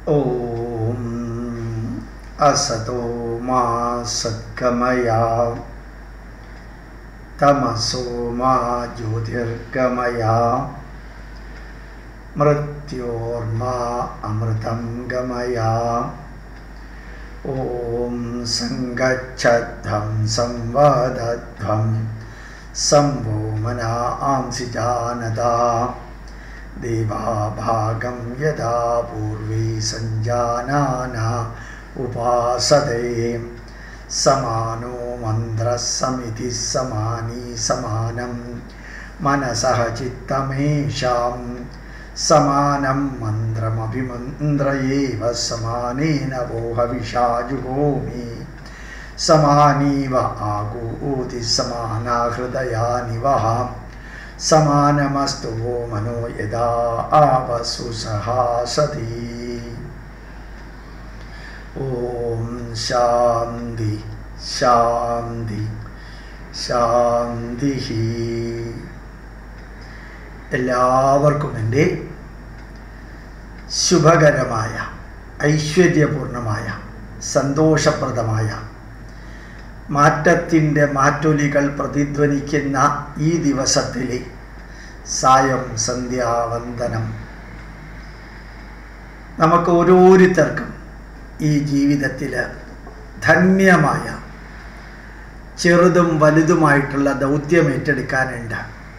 ॐ असतो मा सद्गमय तमसो मा ज्योतिर्गमय मृत्योर्मा अमृतं गमय ॐ सङ्गच्छध्वं संवदध्वं सम्भो मना आंसि जानदा देवाभागं यदा पूर्वे सञ्जानाना उपासते समानो मन्त्रः समिति समानी समानं मनसः चित्तमेषां समानं मन्त्रमभिमन्त्र एव समानेन वोहविषा जुहोमि समानीव आगूति समाना हृदयानि वः समानमस्तु वो मनो यदा आवसु सहासति ഓം ശാന്തി ശാന്തി ശാന്തി എല്ലാവർക്കും എൻ്റെ ശുഭകരമായ ഐശ്വര്യപൂർണമായ സന്തോഷപ്രദമായ മാറ്റത്തിൻ്റെ മാറ്റൊലികൾ പ്രതിധ്വനിക്കുന്ന ഈ ദിവസത്തിലെ സായം സന്ധ്യാവന്ദനം നമുക്ക് ഓരോരുത്തർക്കും ഈ ജീവിതത്തിൽ ധന്യമായ ചെറുതും വലുതുമായിട്ടുള്ള ദൗത്യം ഏറ്റെടുക്കാനുണ്ട്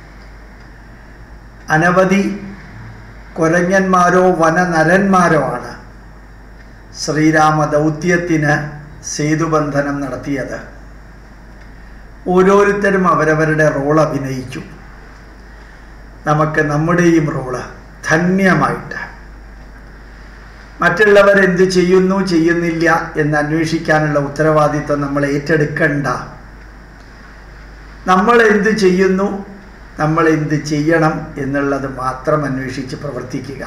അനവധി കൊരങ്ങന്മാരോ വനനരന്മാരോ ആണ് ശ്രീരാമ ദൗത്യത്തിന് സേതുബന്ധനം നടത്തിയത് ഓരോരുത്തരും അവരവരുടെ റോൾ അഭിനയിച്ചു നമുക്ക് നമ്മുടെയും റോള് ധന്യമായിട്ട് മറ്റുള്ളവർ എന്ത് ചെയ്യുന്നു ചെയ്യുന്നില്ല എന്ന് അന്വേഷിക്കാനുള്ള ഉത്തരവാദിത്വം നമ്മൾ ഏറ്റെടുക്കണ്ട നമ്മൾ എന്ത് ചെയ്യുന്നു നമ്മൾ എന്ത് ചെയ്യണം എന്നുള്ളത് മാത്രം അന്വേഷിച്ച് പ്രവർത്തിക്കുക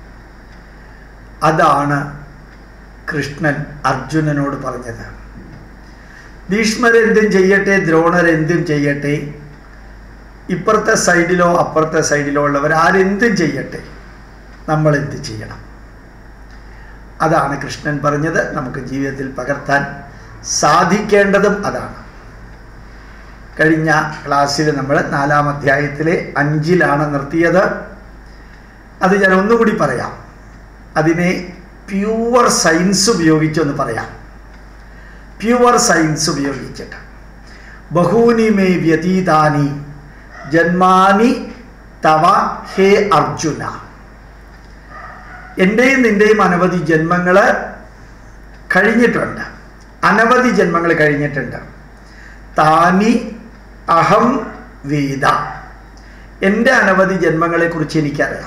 അതാണ് കൃഷ്ണൻ അർജുനനോട് പറഞ്ഞത് ഭീഷ്മർ എന്തും ചെയ്യട്ടെ ദ്രോണർ എന്തും ചെയ്യട്ടെ ഇപ്പുറത്തെ സൈഡിലോ അപ്പുറത്തെ സൈഡിലോ ഉള്ളവർ ആരെന്തും ചെയ്യട്ടെ നമ്മൾ എന്ത് ചെയ്യണം അതാണ് കൃഷ്ണൻ പറഞ്ഞത് നമുക്ക് ജീവിതത്തിൽ പകർത്താൻ സാധിക്കേണ്ടതും അതാണ് കഴിഞ്ഞ ക്ലാസ്സിൽ നമ്മൾ നാലാം അധ്യായത്തിലെ അഞ്ചിലാണ് നിർത്തിയത് അത് ഞാൻ ഒന്നുകൂടി പറയാം അതിനെ പ്യുവർ സയൻസ് ഉപയോഗിച്ചൊന്ന് പറയാം പ്യുവർ സയൻസ് ഉപയോഗിച്ചിട്ട് ബഹൂനി മേ വ്യതീതാനി ജന്മാനി തവ ഹേ അർജുന എൻ്റെയും നിൻ്റെയും അനവധി ജന്മങ്ങൾ കഴിഞ്ഞിട്ടുണ്ട് അനവധി ജന്മങ്ങൾ കഴിഞ്ഞിട്ടുണ്ട് താനി അഹം വേദ എൻ്റെ അനവധി ജന്മങ്ങളെക്കുറിച്ച് എനിക്കറിയാം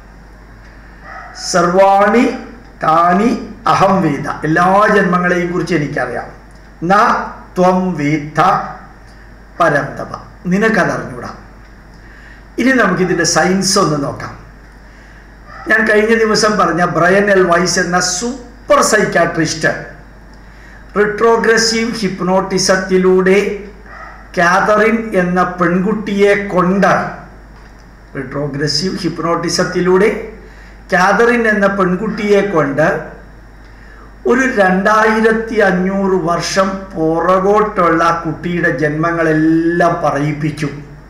സർവാണി താനി അഹം വേദ എല്ലാ ജന്മങ്ങളെയും കുറിച്ച് എനിക്കറിയാം ന ത്വം വേദ പരന്തവ നിനക്കതറിഞ്ഞൂടാ ഇനി നമുക്കിതിൻ്റെ സയൻസ് ഒന്ന് നോക്കാം ഞാൻ കഴിഞ്ഞ ദിവസം പറഞ്ഞ ബ്രയൻ എൽ വൈസ് എന്ന സൂപ്പർ സൈക്കാട്രിസ്റ്റ് റിട്രോഗ്രസീവ് ഹിപ്നോട്ടിസത്തിലൂടെ കാതറിൻ എന്ന പെൺകുട്ടിയെ കൊണ്ട് റിട്രോഗ്രസീവ് ഹിപ്നോട്ടിസത്തിലൂടെ കാതറിൻ എന്ന പെൺകുട്ടിയെ കൊണ്ട് ഒരു രണ്ടായിരത്തി അഞ്ഞൂറ് വർഷം പുറകോട്ടുള്ള കുട്ടിയുടെ ജന്മങ്ങളെല്ലാം പറയിപ്പിച്ചു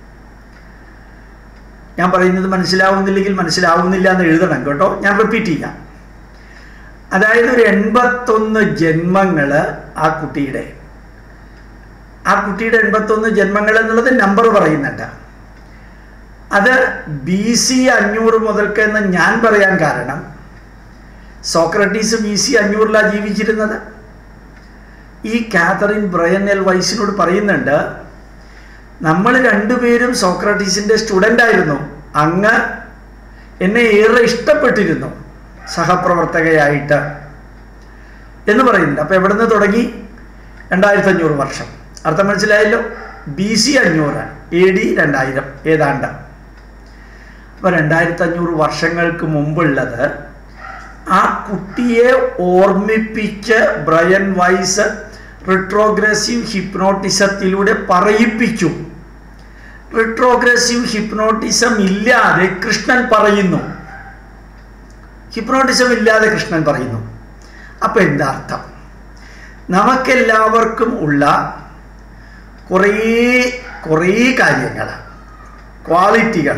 ഞാൻ പറയുന്നത് മനസ്സിലാവുന്നില്ലെങ്കിൽ മനസ്സിലാവുന്നില്ല എന്ന് എഴുതണം കേട്ടോ ഞാൻ റിപ്പീറ്റ് ചെയ്യാം അതായത് ഒരു എൺപത്തൊന്ന് ജന്മങ്ങൾ ആ കുട്ടിയുടെ ആ കുട്ടിയുടെ എൺപത്തൊന്ന് ജന്മങ്ങൾ എന്നുള്ളത് നമ്പർ പറയുന്നുണ്ട് അത് ബി സി അഞ്ഞൂറ് മുതൽക്ക് എന്ന് ഞാൻ പറയാൻ കാരണം സോക്രട്ടീസ് ബി സി അഞ്ഞൂറിലാണ് ജീവിച്ചിരുന്നത് ഈ കാതറിൻ ബ്രയൻ എൽ വൈസിനോട് പറയുന്നുണ്ട് നമ്മൾ രണ്ടുപേരും സോക്രട്ടീസിൻ്റെ സ്റ്റുഡൻ്റ് ആയിരുന്നു അങ്ങ് എന്നെ ഏറെ ഇഷ്ടപ്പെട്ടിരുന്നു സഹപ്രവർത്തകയായിട്ട് എന്ന് പറയുന്നുണ്ട് അപ്പോൾ എവിടെ നിന്ന് തുടങ്ങി രണ്ടായിരത്തി അഞ്ഞൂറ് വർഷം അർത്ഥം മനസ്സിലായല്ലോ ബി സി അഞ്ഞൂറ് എ ഡി രണ്ടായിരം ഏതാണ്ട് അപ്പോൾ രണ്ടായിരത്തി അഞ്ഞൂറ് വർഷങ്ങൾക്ക് മുമ്പുള്ളത് ആ കുട്ടിയെ ഓർമ്മിപ്പിച്ച് ബ്രയൻ വൈസ് റിട്രോഗ്രസീവ് ഹിപ്നോട്ടിസത്തിലൂടെ പറയിപ്പിച്ചു റിട്രോഗ്രസീവ് ഹിപ്നോട്ടിസം ഇല്ലാതെ കൃഷ്ണൻ പറയുന്നു ഹിപ്നോട്ടിസം ഇല്ലാതെ കൃഷ്ണൻ പറയുന്നു അപ്പം എന്താ അർത്ഥം നമുക്കെല്ലാവർക്കും ഉള്ള കുറേ കുറേ കാര്യങ്ങൾ ക്വാളിറ്റികൾ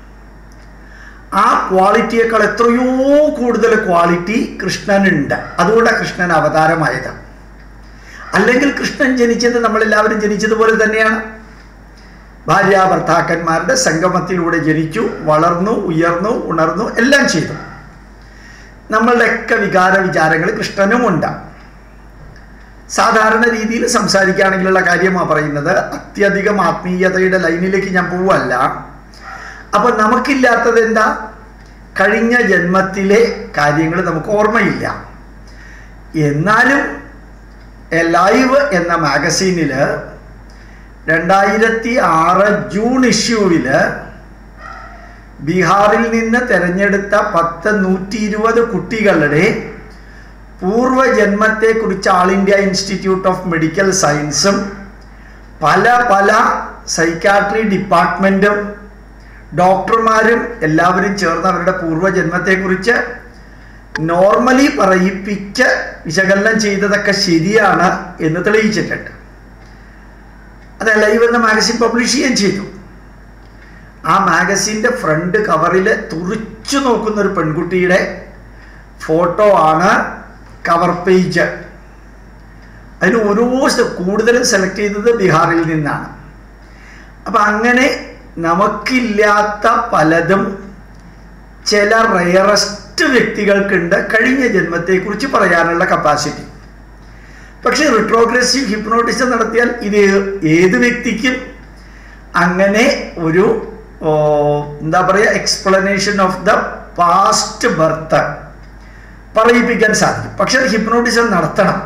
ആ ക്വാളിറ്റിയേക്കാൾ എത്രയോ കൂടുതൽ ക്വാളിറ്റി കൃഷ്ണനുണ്ട് അതുകൊണ്ടാണ് കൃഷ്ണൻ അവതാരമായത് അല്ലെങ്കിൽ കൃഷ്ണൻ ജനിച്ചത് നമ്മളെല്ലാവരും ജനിച്ചതുപോലെ തന്നെയാണ് ഭാര്യ ഭർത്താക്കന്മാരുടെ സംഗമത്തിലൂടെ ജനിച്ചു വളർന്നു ഉയർന്നു ഉണർന്നു എല്ലാം ചെയ്തു നമ്മളുടെയൊക്കെ വികാര വിചാരങ്ങൾ കൃഷ്ണനുമുണ്ട് സാധാരണ രീതിയിൽ സംസാരിക്കുകയാണെങ്കിലുള്ള കാര്യമാണ് പറയുന്നത് അത്യധികം ആത്മീയതയുടെ ലൈനിലേക്ക് ഞാൻ പോവല്ല അപ്പൊ നമുക്കില്ലാത്തത് എന്താ കഴിഞ്ഞ ജന്മത്തിലെ കാര്യങ്ങൾ നമുക്ക് ഓർമ്മയില്ല എന്നാലും എ ലൈവ് എന്ന മാഗസീനിൽ രണ്ടായിരത്തി ആറ് ജൂൺ ഇഷ്യൂവിൽ ബീഹാറിൽ നിന്ന് തിരഞ്ഞെടുത്ത പത്ത് നൂറ്റി ഇരുപത് കുട്ടികളുടെ പൂർവ്വജന്മത്തെക്കുറിച്ച് all India institute of medical സയൻസും പല പല സൈക്കാട്രി ഡിപ്പാർട്ട്മെൻറ്റും ഡോക്ടർമാരും എല്ലാവരും ചേർന്ന് അവരുടെ പൂർവ്വജന്മത്തെക്കുറിച്ച് നോർമലി പറയിപ്പിച്ച് വിശകലനം ചെയ്തതൊക്കെ ശരിയാണ് എന്ന് തെളിയിച്ചിട്ടുണ്ട് അത് ലൈവ് എന്ന മാഗസിൻ പബ്ലിഷ് ചെയ്യുകയും ചെയ്തു ആ മാഗസിൻ്റെ ഫ്രണ്ട് കവറിൽ തുറിച്ചു നോക്കുന്ന ഒരു പെൺകുട്ടിയുടെ ഫോട്ടോ ആണ് കവർ പേജ് അതിൽ ഓരോ കൂടുതലും സെലക്ട് ചെയ്തത് ബീഹാറിൽ നിന്നാണ് അപ്പം അങ്ങനെ നമുക്കില്ലാത്ത പലതും ചില റയറസ്റ്റ് വ്യക്തികൾക്കുണ്ട് കഴിഞ്ഞ ജന്മത്തെക്കുറിച്ച് പറയാനുള്ള കപ്പാസിറ്റി പക്ഷേ റിട്രോഗ്രസീവ് ഹിപ്നോട്ടിസം നടത്തിയാൽ ഇത് ഏത് വ്യക്തിക്കും അങ്ങനെ ഒരു എന്താ പറയുക explanation of the past birth പറയിപ്പിക്കാൻ സാധിക്കും പക്ഷെ അത് ഹിപ്നോട്ടിസം നടത്തണം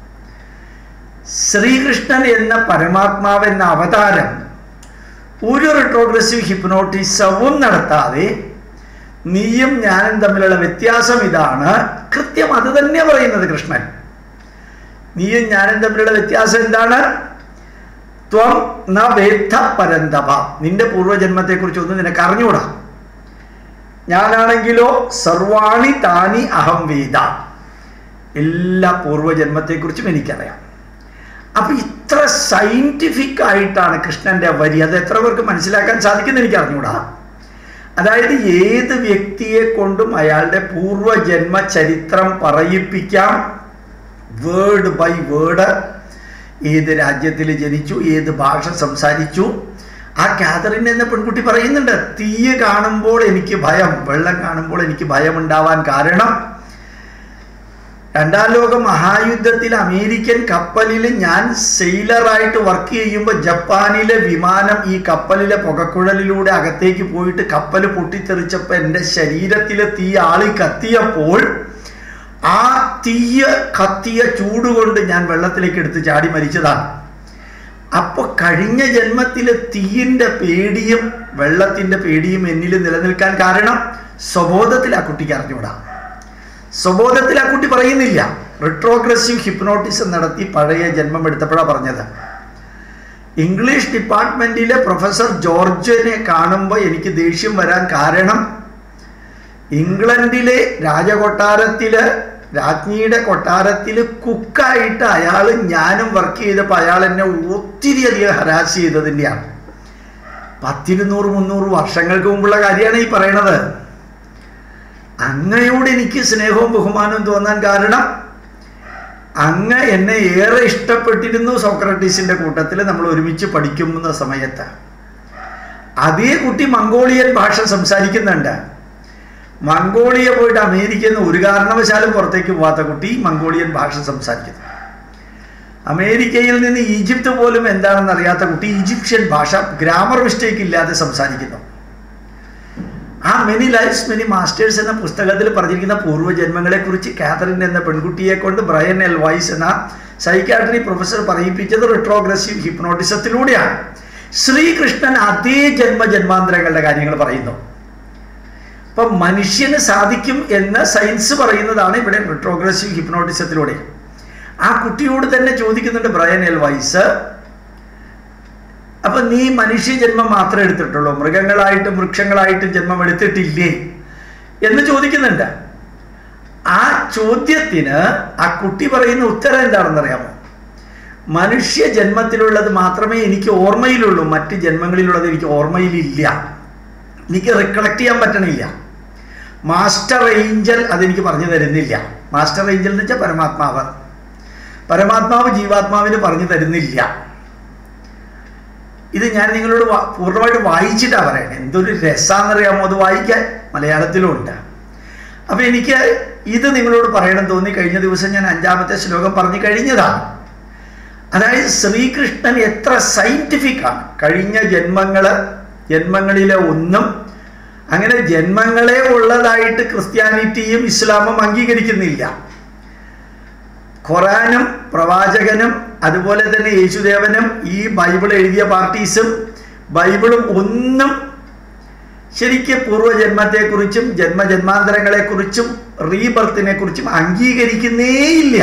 ശ്രീകൃഷ്ണൻ എന്ന പരമാത്മാവ് എന്ന അവതാരം ഒരു റിട്രോഗ്രസീവ് ഹിപ്നോട്ടിസവും നടത്താതെ നീയും ഞാനും തമ്മിലുള്ള വ്യത്യാസം ഇതാണ് കൃത്യം അത് തന്നെ പറയുന്നത് കൃഷ്ണൻ നീയും ഞാനും തമ്മിലുള്ള വ്യത്യാസം എന്താണ് ത്വം ന വേദ്ധ പരന്തപ നിന്റെ പൂർവ്വജന്മത്തെക്കുറിച്ച് ഒന്നും നിനക്ക് അറിഞ്ഞൂടാ ഞാനാണെങ്കിലോ സർവാണി താനി അഹം വേദ എല്ലാ പൂർവ്വജന്മത്തെക്കുറിച്ചും എനിക്കറിയാം അപ്പൊ ഇത്ര സയന്റിഫിക് ആയിട്ടാണ് കൃഷ്ണന്റെ വരി അത് എത്ര പേർക്ക് മനസ്സിലാക്കാൻ സാധിക്കുന്ന എനിക്ക് അറിഞ്ഞൂടാ അതായത് ഏത് വ്യക്തിയെ കൊണ്ടും അയാളുടെ പൂർവ്വജന്മ ചരിത്രം പറയിപ്പിക്കാം വേർഡ് ബൈ വേർഡ് ഏത് രാജ്യത്തിൽ ജനിച്ചു ഏത് ഭാഷ സംസാരിച്ചു ആ കാതറിൻ എന്ന പെൺകുട്ടി പറയുന്നുണ്ട് തീയ് കാണുമ്പോൾ എനിക്ക് ഭയം വെള്ളം കാണുമ്പോൾ എനിക്ക് ഭയം ഉണ്ടാവാൻ കാരണം രണ്ടാം ലോക മഹായുദ്ധത്തിൽ അമേരിക്കൻ കപ്പലിൽ ഞാൻ സെയിലറായിട്ട് വർക്ക് ചെയ്യുമ്പോൾ ജപ്പാനിലെ വിമാനം ഈ കപ്പലിലെ പുകക്കുഴലിലൂടെ അകത്തേക്ക് പോയിട്ട് കപ്പൽ പൊട്ടിത്തെറിച്ചപ്പോൾ എൻ്റെ ശരീരത്തിലെ തീ ആളി കത്തിയപ്പോൾ ആ തീയ കത്തിയ ചൂടുകൊണ്ട് ഞാൻ വെള്ളത്തിലേക്ക് എടുത്ത് ചാടി മരിച്ചതാണ് അപ്പോൾ കഴിഞ്ഞ ജന്മത്തിലെ തീയിൻ്റെ പേടിയും വെള്ളത്തിൻ്റെ പേടിയും എന്നിൽ നിലനിൽക്കാൻ കാരണം സ്വബോധത്തിൽ ആ കുട്ടിക്ക് അറിഞ്ഞുകൂടാ സ്വബോധത്തിൽ ആ കുട്ടി പറയുന്നില്ല റിട്രോഗ്രസീവ് ഹിപ്നോട്ടിസം നടത്തി പഴയ ജന്മം എടുത്തപ്പോഴാണ് പറഞ്ഞത് ഇംഗ്ലീഷ് ഡിപ്പാർട്ട്മെന്റിലെ പ്രൊഫസർ ജോർജിനെ കാണുമ്പോൾ എനിക്ക് ദേഷ്യം വരാൻ കാരണം ഇംഗ്ലണ്ടിലെ രാജകൊട്ടാരത്തില് രാജ്ഞിയുടെ കൊട്ടാരത്തിൽ കുക്കായിട്ട് അയാൾ ഞാനും വർക്ക് ചെയ്തപ്പോൾ അയാൾ എന്നെ ഒത്തിരി അധികം ഹരാസ് ചെയ്തതിൻ്റെയാണ് പത്തിരുന്നൂറ് മുന്നൂറ് വർഷങ്ങൾക്ക് മുമ്പുള്ള കാര്യമാണ് ഈ പറയണത് അങ്ങയോട് എനിക്ക് സ്നേഹവും ബഹുമാനവും തോന്നാൻ കാരണം അങ്ങ് എന്നെ ഏറെ ഇഷ്ടപ്പെട്ടിരുന്നു സോക്രട്ടീസിന്റെ കൂട്ടത്തിൽ നമ്മൾ ഒരുമിച്ച് പഠിക്കുന്ന സമയത്ത് അതേ കുട്ടി മംഗോളിയൻ ഭാഷ സംസാരിക്കുന്നുണ്ട് മംഗോളിയ പോയിട്ട് അമേരിക്കയിൽ നിന്ന് ഒരു കാരണവശാലും പുറത്തേക്ക് പോകാത്ത കുട്ടി മംഗോളിയൻ ഭാഷ സംസാരിക്കുന്നു അമേരിക്കയിൽ നിന്ന് ഈജിപ്ത് പോലും എന്താണെന്ന് അറിയാത്ത കുട്ടി ഈജിപ്ഷ്യൻ ഭാഷ ഗ്രാമർ മിസ്റ്റേക്ക് ഇല്ലാതെ സംസാരിക്കുന്നു ആ മെനി ലൈഫ്സ് മെനി മാസ്റ്റേഴ്സ് എന്ന പുസ്തകത്തിൽ പറഞ്ഞിരിക്കുന്ന പൂർവ്വജന്മങ്ങളെ കുറിച്ച് കാതറിൻ എന്ന പെൺകുട്ടിയെ കൊണ്ട് ബ്രയൻ എൽ വൈസ് എന്ന സൈക്കാട്രി പ്രൊഫസർ പറയിപ്പിച്ചത് റിട്രോഗ്രസീവ് ഹിപ്നോട്ടിസത്തിലൂടെയാണ് ശ്രീകൃഷ്ണൻ അതേ ജന്മജന്മാന്തരങ്ങളുടെ കാര്യങ്ങൾ പറയുന്നു അപ്പം മനുഷ്യന് സാധിക്കും എന്ന് സയൻസ് പറയുന്നതാണ് ഇവിടെ റിട്രോഗ്രസീവ് ഹിപ്നോട്ടിസത്തിലൂടെ ആ കുട്ടിയോട് തന്നെ ചോദിക്കുന്നുണ്ട് ബ്രയൻ എൽ വൈസ് അപ്പൊ നീ മനുഷ്യ ജന്മം മാത്രമേ എടുത്തിട്ടുള്ളൂ മൃഗങ്ങളായിട്ടും വൃക്ഷങ്ങളായിട്ടും ജന്മം എടുത്തിട്ടില്ലേ എന്ന് ചോദിക്കുന്നുണ്ട് ആ ചോദ്യത്തിന് ആ കുട്ടി പറയുന്ന ഉത്തരം എന്താണെന്ന് അറിയാമോ മനുഷ്യ ജന്മത്തിലുള്ളത് മാത്രമേ എനിക്ക് ഓർമ്മയിലുള്ളൂ മറ്റ് ജന്മങ്ങളിലുള്ളത് എനിക്ക് ഓർമ്മയിലില്ല എനിക്ക് റിക്കളക്ട് ചെയ്യാൻ പറ്റണില്ല മാസ്റ്റർ ഏഞ്ചൽ അതെനിക്ക് പറഞ്ഞു തരുന്നില്ല മാസ്റ്റർ ഏഞ്ചൽ എന്ന് വെച്ചാൽ പരമാത്മാവ് പരമാത്മാവ് ജീവാത്മാവിന് പറഞ്ഞു തരുന്നില്ല ഇത് ഞാൻ നിങ്ങളോട് വാ- പൂർണ്ണമായിട്ട് വായിച്ചിട്ടാണ് പറയണേ എന്തൊരു രസാന്നറിയാമോ അത് വായിക്കാൻ മലയാളത്തിലും ഉണ്ട് അപ്പം എനിക്ക് ഇത് നിങ്ങളോട് പറയണം തോന്നി കഴിഞ്ഞ ദിവസം ഞാൻ അഞ്ചാമത്തെ ശ്ലോകം പറഞ്ഞു കഴിഞ്ഞതാണ് അതായത് ശ്രീകൃഷ്ണൻ എത്ര സയന്റിഫിക് ആണ് കഴിഞ്ഞ ജന്മങ്ങള് ജന്മങ്ങളിലെ ഒന്നും അങ്ങനെ ജന്മങ്ങളെ ഉള്ളതായിട്ട് ക്രിസ്ത്യാനിറ്റിയും ഇസ്ലാമും അംഗീകരിക്കുന്നില്ല ഖുറാനും പ്രവാചകനും അതുപോലെ തന്നെ യേശുദേവനും ഈ ബൈബിൾ എഴുതിയ പാർട്ടീസും ബൈബിളും ഒന്നും ശരിക്ക് പൂർവ്വജന്മത്തെക്കുറിച്ചും ജന്മജന്മാന്തരങ്ങളെക്കുറിച്ചും റീബർത്തിനെ കുറിച്ചും അംഗീകരിക്കുന്നേയില്ല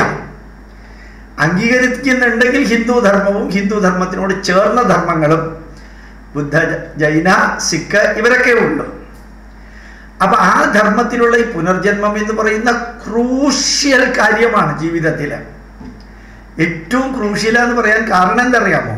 അംഗീകരിക്കുന്നുണ്ടെങ്കിൽ ഹിന്ദു ധർമ്മവും ഹിന്ദു ധർമ്മത്തിനോട് ചേർന്ന ധർമ്മങ്ങളും ബുദ്ധ ജൈന സിഖ് ഇവരൊക്കെ ഉണ്ട് അപ്പൊ ആ ധർമ്മത്തിലുള്ള ഈ പുനർജന്മം എന്ന് പറയുന്ന ക്രൂഷ്യൽ കാര്യമാണ് ജീവിതത്തിൽ ഏറ്റവും ക്രൂഷ്യൽ എന്ന് പറയാൻ കാരണം എന്തറിയാമോ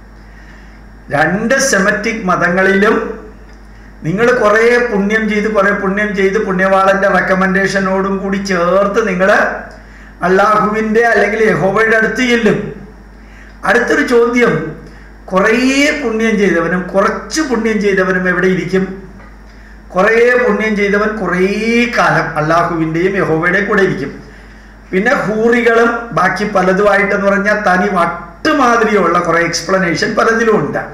രണ്ട് സെമറ്റിക് മതങ്ങളിലും നിങ്ങൾ കുറേ പുണ്യം ചെയ്ത് കുറേ പുണ്യം ചെയ്ത് പുണ്യവാളന്റെ റെക്കമെൻഡേഷനോടും കൂടി ചേർത്ത് നിങ്ങൾ അള്ളാഹുവിൻ്റെ അല്ലെങ്കിൽ യഹോവയുടെ അടുത്ത് ചെല്ലും അടുത്തൊരു ചോദ്യം കുറേ പുണ്യം ചെയ്തവനും കുറച്ച് പുണ്യം ചെയ്തവനും എവിടെ ഇരിക്കും കുറേ പുണ്യം ചെയ്തവൻ കുറേ കാലം അള്ളാഹുവിൻ്റെയും യഹോവയുടെയും കൂടെ ഇരിക്കും പിന്നെ ഹൂറികളും ബാക്കി പലതുമായിട്ടെന്ന് പറഞ്ഞാൽ തനി വട്ടുമാതിരിയുള്ള കുറേ എക്സ്പ്ലനേഷൻ പലതിലും ഉണ്ട്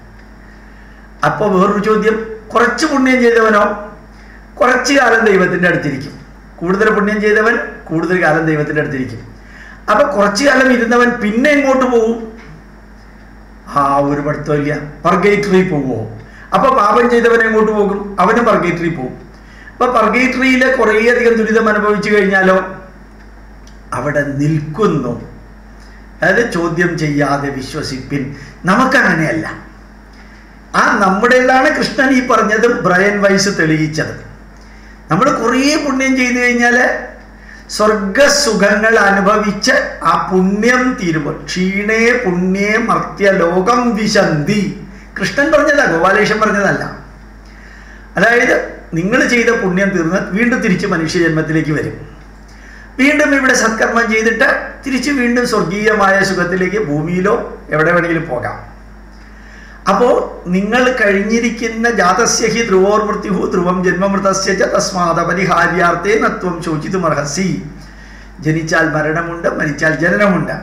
അപ്പോൾ വേറൊരു ചോദ്യം കുറച്ച് പുണ്യം ചെയ്തവനോ കുറച്ച് കാലം ദൈവത്തിൻ്റെ അടുത്തിരിക്കും കൂടുതൽ പുണ്യം ചെയ്തവൻ കൂടുതൽ കാലം ദൈവത്തിൻ്റെ അടുത്തിരിക്കും അപ്പൊ കുറച്ചു കാലം ഇരുന്നവൻ പിന്നെ എങ്ങോട്ട് പോകും ആ ഒരു പഠിത്തമില്ല പർഗേറ്ററി പോവോ അപ്പൊ പാപം ചെയ്തവൻ എങ്ങോട്ട് പോകും അവനും പർഗേറ്ററി പോകും അപ്പൊ പർഗേറ്ററിയിലെ കുറേയധികം ദുരിതം അനുഭവിച്ചു കഴിഞ്ഞാലോ അവിടെ നിൽക്കുന്നു അതായത് ചോദ്യം ചെയ്യാതെ വിശ്വസിപ്പിൻ നമുക്കങ്ങനെയല്ല ആ നമ്മുടേതാണ് കൃഷ്ണൻ ഈ പറഞ്ഞത് ബ്രയൻ വൈസ് തെളിയിച്ചത് നമ്മൾ കുറേ പുണ്യം ചെയ്തു കഴിഞ്ഞാൽ സ്വർഗസുഖങ്ങൾ അനുഭവിച്ച് ആ പുണ്യം തീരുമ്പോൾ ക്ഷീണേ പുണ്യേ മർത്യ ലോകം വിശന്തി കൃഷ്ണൻ പറഞ്ഞതാ ഗോപാലേഷൻ പറഞ്ഞതല്ല അതായത് നിങ്ങൾ ചെയ്ത പുണ്യം തീർന്ന് വീണ്ടും തിരിച്ച് മനുഷ്യജന്മത്തിലേക്ക് വരും വീണ്ടും ഇവിടെ സത്കർമ്മം ചെയ്തിട്ട് തിരിച്ച് വീണ്ടും സ്വർഗീയമായ സുഖത്തിലേക്ക് ഭൂമിയിലോ എവിടെ വേണമെങ്കിലും പോകാം അപ്പോൾ നിങ്ങൾ കഴിഞ്ഞിരിക്കുന്ന ജാതസ്യ ഹി ധ്രുവോർ മൃത്യുഹു ധ്രുവം ജന്മമൃതസ്യ ച തസ്മാത് പരിഹാര്യാർത്ഥേ നത്വം ശോചിതുമർഹസി ജനിച്ചാൽ മരണമുണ്ട് മരിച്ചാൽ ജനനമുണ്ട്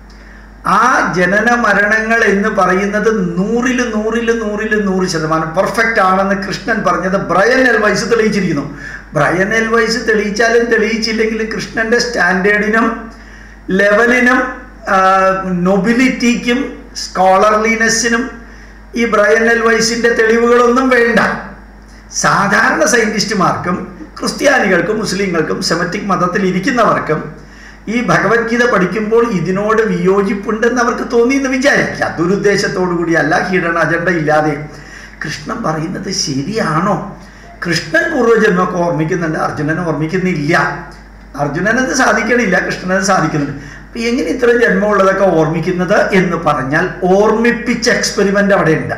ആ ജനന മരണങ്ങൾ എന്ന് പറയുന്നത് നൂറില് നൂറില് നൂറില് നൂറ് ശതമാനം പെർഫെക്റ്റ് ആണെന്ന് കൃഷ്ണൻ പറഞ്ഞത് ബ്രയൻ എൽ വൈസ് തെളിയിച്ചിരിക്കുന്നു ബ്രയൻ എൽ വൈസ് തെളിയിച്ചാലും തെളിയിച്ചില്ലെങ്കിലും കൃഷ്ണന്റെ സ്റ്റാൻഡേർഡിനും ലെവലിനും നൊബിലിറ്റിക്കും സ്കോളർലിനെസ്സിനും ഈ ബ്രയൻ എൽ വൈസിന്റെ തെളിവുകളൊന്നും വേണ്ട സാധാരണ സയന്റിസ്റ്റുമാർക്കും ക്രിസ്ത്യാനികൾക്കും മുസ്ലിങ്ങൾക്കും സെമറ്റിക് മതത്തിൽ ഇരിക്കുന്നവർക്കും ഈ ഭഗവത്ഗീത പഠിക്കുമ്പോൾ ഇതിനോട് വിയോജിപ്പുണ്ടെന്ന് അവർക്ക് തോന്നി എന്ന് വിചാരിക്കുക ദുരുദ്ദേശത്തോടു കൂടിയല്ല ഹിഡൻ അജണ്ട ഇല്ലാതെ കൃഷ്ണൻ പറയുന്നത് ശരിയാണോ കൃഷ്ണൻ പൂർവ്വജന്മമൊക്കെ ഓർമ്മിക്കുന്നുണ്ട് അർജുനൻ ഓർമ്മിക്കുന്നില്ല അർജുനനത് സാധിക്കണില്ല കൃഷ്ണനത് സാധിക്കുന്നുണ്ട് അപ്പൊ എങ്ങനെ ഇത്ര ജന്മമുള്ളതൊക്കെ ഓർമ്മിക്കുന്നത് എന്ന് പറഞ്ഞാൽ ഓർമ്മിപ്പിച്ച എക്സ്പെരിമെന്റ് അവിടെ ഉണ്ട്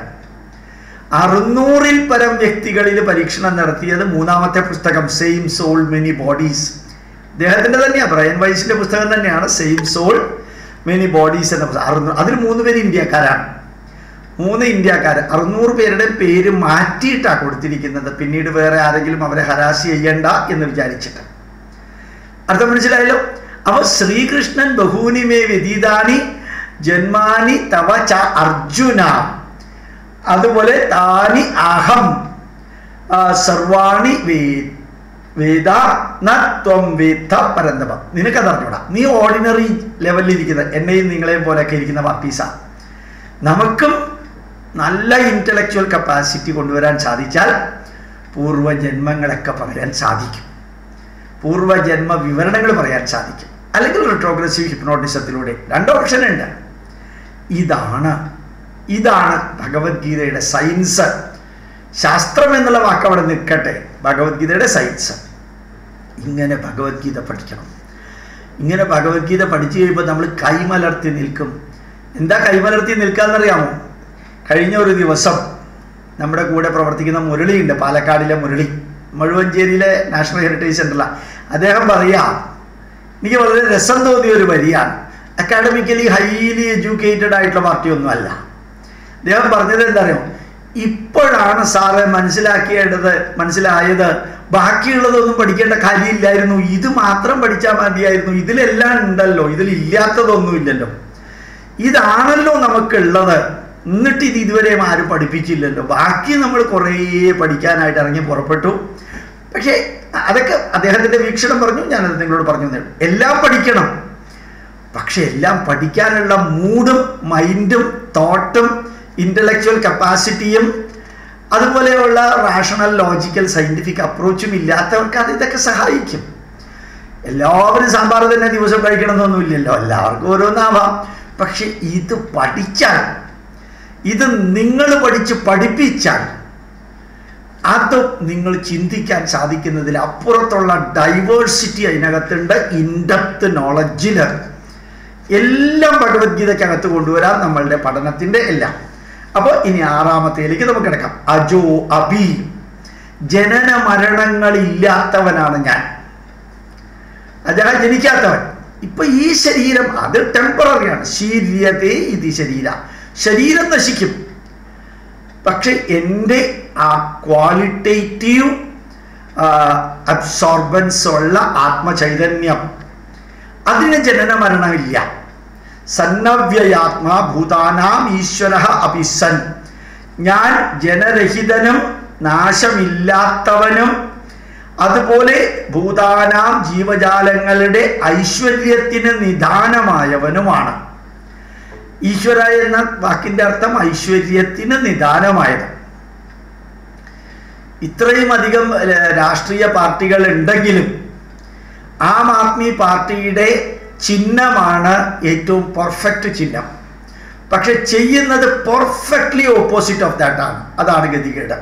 അറുന്നൂറിൽ പരം വ്യക്തികളിൽ പരീക്ഷണം നടത്തിയത് മൂന്നാമത്തെ പുസ്തകം സെയിം സോൾ മെനി ബോഡീസ് അദ്ദേഹത്തിന്റെ തന്നെയാണ് ബ്രയൻ വൈസിന്റെ പുസ്തകം തന്നെയാണ് സെയിം സോൾ മെനി ബോഡീസ് എന്ന പുസ്തകം അറുന്നൂറ് അതിൽ മൂന്ന് പേര് ഇന്ത്യക്കാരാണ് മൂന്ന് ഇന്ത്യക്കാർ അറുന്നൂറ് പേരുടെ പേര് മാറ്റിയിട്ടാണ് കൊടുത്തിരിക്കുന്നത് പിന്നീട് വേറെ ആരെങ്കിലും അവരെ ഹരാശി ചെയ്യണ്ട എന്ന് വിചാരിച്ചിട്ട് അർത്ഥം മനസ്സിലായല്ലോ അപ്പൊ ശ്രീകൃഷ്ണൻ ബഹൂനിമേ വ്യതീതാനി ജന്മാനി തവ ച അർജുന അതുപോലെ താനി അഹം ആ, സർവാണി വേ വേദ നത്വം വേദ പരന്തപം നിനക്കത് അറിഞ്ഞൂടാ നീ ഓർഡിനറി ലെവലിൽ ഇരിക്കുന്ന എന്നെയും നിങ്ങളെയും പോലെയൊക്കെ ഇരിക്കുന്ന പാർട്ടീസാണ് നമുക്കും നല്ല ഇൻ്റലക്ച്വൽ കപ്പാസിറ്റി കൊണ്ടുവരാൻ സാധിച്ചാൽ പൂർവ്വജന്മങ്ങളൊക്കെ പറയാൻ സാധിക്കും പൂർവ്വജന്മ വിവരണങ്ങൾ പറയാൻ സാധിക്കും അല്ലെങ്കിൽ റിട്രോഗ്രസീവ് ഹിപ്നോട്ടിസത്തിലൂടെ രണ്ട് ഓപ്ഷൻ ഉണ്ട് ഇതാണ് ഇതാണ് ഭഗവത്ഗീതയുടെ സയൻസ് ശാസ്ത്രം എന്നുള്ള വാക്ക് അവിടെ നിൽക്കട്ടെ ഭഗവത്ഗീതയുടെ സയൻസ് ഇങ്ങനെ ഭഗവത്ഗീത പഠിക്കണം ഇങ്ങനെ ഭഗവത്ഗീത പഠിച്ചു കഴിയുമ്പോൾ നമ്മൾ കൈമലർത്തി നിൽക്കും എന്താ കൈമലർത്തി നിൽക്കാന്നറിയാമോ കഴിഞ്ഞ ഒരു ദിവസം നമ്മുടെ കൂടെ പ്രവർത്തിക്കുന്ന മുരളിയുണ്ട് പാലക്കാടിലെ മുരളി മഴുവഞ്ചേരിയിലെ നാഷണൽ ഹെറിറ്റേജ് സെൻ്ററിലാണ് അദ്ദേഹം പറയാ എനിക്ക് വളരെ രസം തോന്നിയ ഒരു വരിയാണ് അക്കാഡമിക്കലി ഹൈലി എഡ്യൂക്കേറ്റഡ് ആയിട്ടുള്ള പാർട്ടിയൊന്നും അല്ല അദ്ദേഹം പറഞ്ഞത് എന്താ അറിയോ ഇപ്പോഴാണ് സാറ് മനസ്സിലാക്കിയേണ്ടത് മനസ്സിലായത് ബാക്കിയുള്ളതൊന്നും പഠിക്കേണ്ട കാര്യമില്ലായിരുന്നു ഇത് മാത്രം പഠിച്ചാൽ മതിയായിരുന്നു ഇതിലെല്ലാം ഉണ്ടല്ലോ ഇതിലില്ലാത്തതൊന്നുമില്ലല്ലോ ഇതാണല്ലോ നമുക്കുള്ളത് എന്നിട്ട് ഇത് ഇതുവരെ ആരും പഠിപ്പിച്ചില്ലല്ലോ ബാക്കി നമ്മൾ കുറേ പഠിക്കാനായിട്ട് ഇറങ്ങി പുറപ്പെട്ടു പക്ഷേ അതൊക്കെ അദ്ദേഹത്തിൻ്റെ വീക്ഷണം പറഞ്ഞു ഞാനത് നിങ്ങളോട് പറഞ്ഞു തന്നേ ഉള്ളൂ. എല്ലാം പഠിക്കണം പക്ഷെ എല്ലാം പഠിക്കാനുള്ള മൂഡും മൈൻഡും തോട്ടും ഇൻ്റലക്ച്വൽ കപ്പാസിറ്റിയും അതുപോലെയുള്ള റാഷണൽ ലോജിക്കൽ സയൻറ്റിഫിക് അപ്രോച്ചും ഇല്ലാത്തവർക്ക് അത് ഇതൊക്കെ സഹായിക്കും എല്ലാവരും സാമ്പാർ തന്നെ ദിവസം കഴിക്കണമെന്നൊന്നുമില്ലല്ലോ എല്ലാവർക്കും ഓരോന്നാവാം പക്ഷെ ഇത് പഠിച്ചാൽ ഇത് നിങ്ങൾ പഠിച്ച് പഠിപ്പിച്ചാൽ അത് നിങ്ങൾ ചിന്തിക്കാൻ സാധിക്കുന്നതിൽ അപ്പുറത്തുള്ള ഡൈവേഴ്സിറ്റി അതിനകത്തുണ്ട് ഇൻഡപ്ത് നോളജിൽ എല്ലാം ഭഗവത്ഗീതയ്ക്കകത്ത് കൊണ്ടുവരാം നമ്മളുടെ പഠനത്തിൻ്റെ എല്ലാം അപ്പോൾ ഇനി ആറാമത്തേലേക്ക് നമുക്ക് കിടക്കാം അജോ അബി ജനന മരണങ്ങളില്ലാത്തവനാണ് ഞാൻ അജഹ ജനിക്കാത്തവൻ ഇപ്പൊ ഈ ശരീരം അത് ടെമ്പററിയാണ് ശീര്യതേ ഇത് ശരീര ശരീരം നശിക്കും പക്ഷെ എൻ്റെ ആ ക്വാളിറ്റേറ്റീവ് അബ്സോർബൻസ് ഉള്ള ആത്മചൈതന്യം അതിന് ജനന മരണമില്ല സന്നവ്യയാത്മാ ഭൂതാനാം ഈശ്വര അപിസൻ ഞാൻ ജനരഹിതനും നാശമില്ലാത്തവനും അതുപോലെ ഭൂതാനാം ജീവജാലങ്ങളുടെ ഐശ്വര്യത്തിന് നിദാനമായവനുമാണ് ഈശ്വര എന്ന വാക്കിന്റെ അർത്ഥം ഐശ്വര്യത്തിന് നിദാനമായത് ഇത്രയും അധികം ഏർ, രാഷ്ട്രീയ പാർട്ടികൾ ഉണ്ടെങ്കിലും ആം ആദ്മി പാർട്ടിയുടെ ചിഹ്നമാണ് ഏറ്റവും പെർഫെക്റ്റ് ചിഹ്നം പക്ഷെ ചെയ്യുന്നത് പെർഫെക്റ്റ്ലി ഓപ്പോസിറ്റ് ഓഫ് ദാറ്റ് ആണ് അതാണ് ഗതികേട്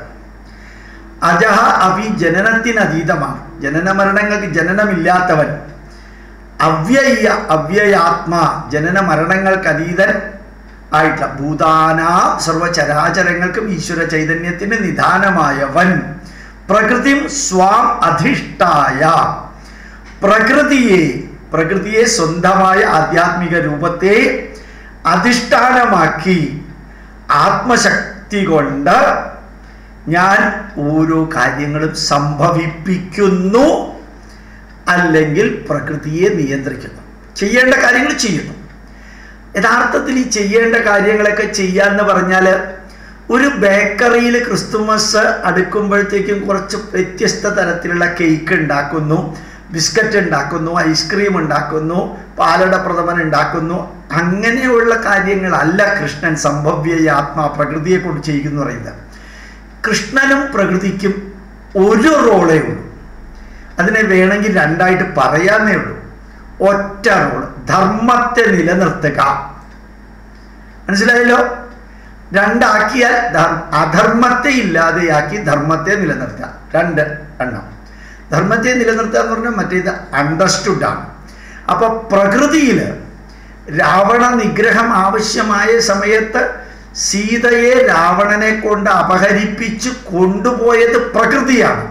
അജഹ അഭി ജനനത്തിനതീതമാണ് ജനന മരണങ്ങൾക്ക് ജനനമില്ലാത്തവൻ അവ്യയ അവ്യയാത്മാ ജനന മരണങ്ങൾക്ക് അതീതൻ ആയിട്ടുള്ള ഭൂതാന സർവചരാചരങ്ങൾക്കും ഈശ്വര ചൈതന്യത്തിന് നിദാനമായവൻ പ്രകൃതി സ്വാം അധിഷ്ഠായ പ്രകൃതിയെ പ്രകൃതിയെ സ്വന്തമായ ആധ്യാത്മിക രൂപത്തെ അധിഷ്ഠാനമാക്കി ആത്മശക്തി കൊണ്ട് ഞാൻ ഓരോ കാര്യങ്ങളും സംഭവിപ്പിക്കുന്നു അല്ലെങ്കിൽ പ്രകൃതിയെ നിയന്ത്രിക്കുന്നു ചെയ്യേണ്ട കാര്യങ്ങൾ ചെയ്യുന്നു യഥാർത്ഥത്തിൽ ഈ ചെയ്യേണ്ട കാര്യങ്ങളൊക്കെ ചെയ്യാന്ന് പറഞ്ഞാൽ ഒരു ബേക്കറിയിൽ ക്രിസ്തുമസ് അടുക്കുമ്പോഴത്തേക്കും കുറച്ച് വ്യത്യസ്ത തരത്തിലുള്ള കേക്ക് ഉണ്ടാക്കുന്നു ബിസ്ക്കറ്റ് ഉണ്ടാക്കുന്നു ഐസ്ക്രീം ഉണ്ടാക്കുന്നു പാലട പ്രഥമൻ ഉണ്ടാക്കുന്നു അങ്ങനെയുള്ള കാര്യങ്ങളല്ല കൃഷ്ണൻ സംഭവ്യ ആത്മാ പ്രകൃതിയെ കൊണ്ട് ചെയ്യുന്നു പറയുന്നത് കൃഷ്ണനും പ്രകൃതിക്കും ഒരു റോളേ ഉള്ളൂ അതിനെ വേണമെങ്കിൽ രണ്ടായിട്ട് പറയാന്നേ ഉള്ളൂ ഒറ്റ റോള് ധർമ്മത്തെ നിലനിർത്തുക മനസ്സിലായല്ലോ രണ്ടാക്കിയാൽ ധർ- അധർമ്മത്തെ ഇല്ലാതെയാക്കി ധർമ്മത്തെ നിലനിർത്തുക രണ്ട് എണ്ണം ധർമ്മത്തെ നിലനിർത്തുക എന്ന് പറഞ്ഞാൽ മറ്റേത് അണ്ടർസ്റ്റുഡ് ആണ് അപ്പൊ പ്രകൃതിയിൽ രാവണ നിഗ്രഹം ആവശ്യമായ സമയത്ത് സീതയെ രാവണനെ കൊണ്ട് അപഹരിപ്പിച്ച് കൊണ്ടുപോയത് പ്രകൃതിയാണ്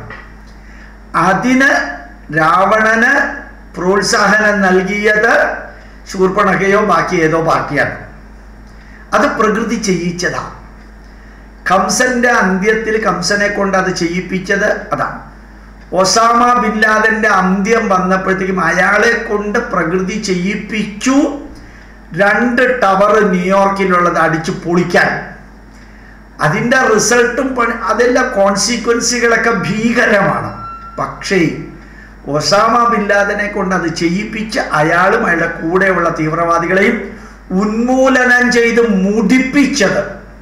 അതിന് രാവണന് പ്രോത്സാഹനം നൽകിയത് ശൂർപ്പണകയോ ബാക്കി ഏതോ പാർട്ടിയാണ് അത് പ്രകൃതി ചെയ്യിച്ചതാ കംസന്റെ അന്ത്യത്തിൽ കംസനെ കൊണ്ട് അത് ചെയ്യിപ്പിച്ചത് അതാണ് ഒസാമ ബിൻ ലാദന്റെ അന്ത്യം വന്നപ്പോഴത്തേക്കും അയാളെ കൊണ്ട് പ്രകൃതി ചെയ്യിപ്പിച്ചു രണ്ട് ടവർ ന്യൂയോർക്കിലുള്ളത് അടിച്ചു പൊളിക്കാൻ അതിൻ്റെ റിസൾട്ടും പണി അതെല്ലാം കോൺസിക്വൻസുകളൊക്കെ ഭീകരമാണ് പക്ഷേ ഒസാമ ബിൻ ലാദനെ കൊണ്ട് അത് ചെയ്യിപ്പിച്ച് അയാളും അയാളുടെ കൂടെയുള്ള തീവ്രവാദികളെയും ഉന്മൂലനം ചെയ്ത് മുടിപ്പിച്ചത്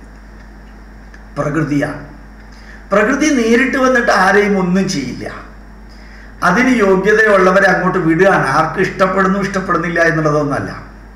പ്രകൃതിയാണ് പ്രകൃതി നേരിട്ട് വന്നിട്ട് ആരെയും ഒന്നും ചെയ്യില്ല അതിന് യോഗ്യതയുള്ളവരെ അങ്ങോട്ട് വിടുകയാണ് ആർക്ക് ഇഷ്ടപ്പെടുന്നു ഇഷ്ടപ്പെടുന്നില്ല എന്നുള്ളതൊന്നല്ല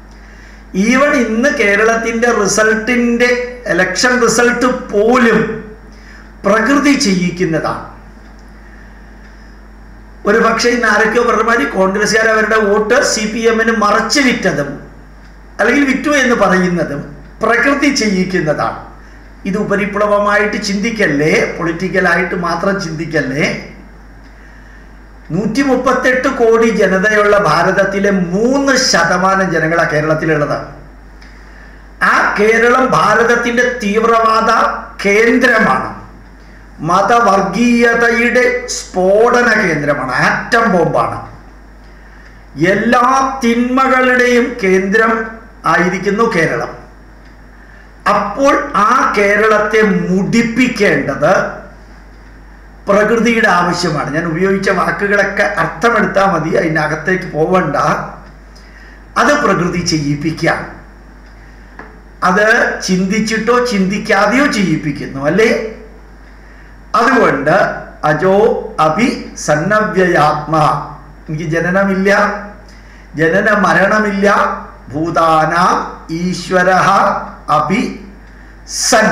ഈവൻ ഇന്ന് കേരളത്തിന്റെ റിസൾട്ടിന്റെ എലക്ഷൻ റിസൾട്ട് പോലും പ്രകൃതി ചെയ്യിക്കുന്നതാണ് ഒരു പക്ഷേ ഇന്ന് ആരൊക്കെയോ പറഞ്ഞമാതിരി കോൺഗ്രസ്സുകാർ അവരുടെ വോട്ട് സി പി എമ്മിന് മറച്ചു വിറ്റതും അല്ലെങ്കിൽ വിറ്റു എന്ന് പറയുന്നതും പ്രകൃതി ചെയ്യിക്കുന്നതാണ് ഇത് ഉപരിപ്ലവമായിട്ട് ചിന്തിക്കല്ലേ പൊളിറ്റിക്കലായിട്ട് മാത്രം ചിന്തിക്കല്ലേ നൂറ്റി മുപ്പത്തെട്ട് കോടി ജനതയുള്ള ഭാരതത്തിലെ മൂന്ന് ശതമാനം ജനങ്ങളാണ് കേരളത്തിലുള്ളത് ആ കേരളം ഭാരതത്തിന്റെ തീവ്രവാദ കേന്ദ്രമാണ് മതവർഗീയതയുടെ സ്ഫോടന കേന്ദ്രമാണ് ആറ്റം ബോംബാണ് എല്ലാ തിന്മകളുടെയും കേന്ദ്രം ആയിരിക്കുന്നു കേരളം അപ്പോൾ ആ കേരളത്തെ മുടിപ്പിക്കേണ്ടത് പ്രകൃതിയുടെ ആവശ്യമാണ് ഞാൻ ഉപയോഗിച്ച വാക്കുകളൊക്കെ അർത്ഥമെടുത്താൽ മതി അതിനകത്തേക്ക് പോവണ്ട അത് പ്രകൃതി ചെയ്യിപ്പിക്കാം അത് ചിന്തിച്ചിട്ടോ ചിന്തിക്കാതെയോ ചെയ്യിപ്പിക്കുന്നു അല്ലേ അതുകൊണ്ട് അജോ അഭി സന്നവ്യയാത്മ എനിക്ക് ജനനമില്ല ജനന മരണമില്ല ഭൂതാന ഈശ്വര അഭി സൻ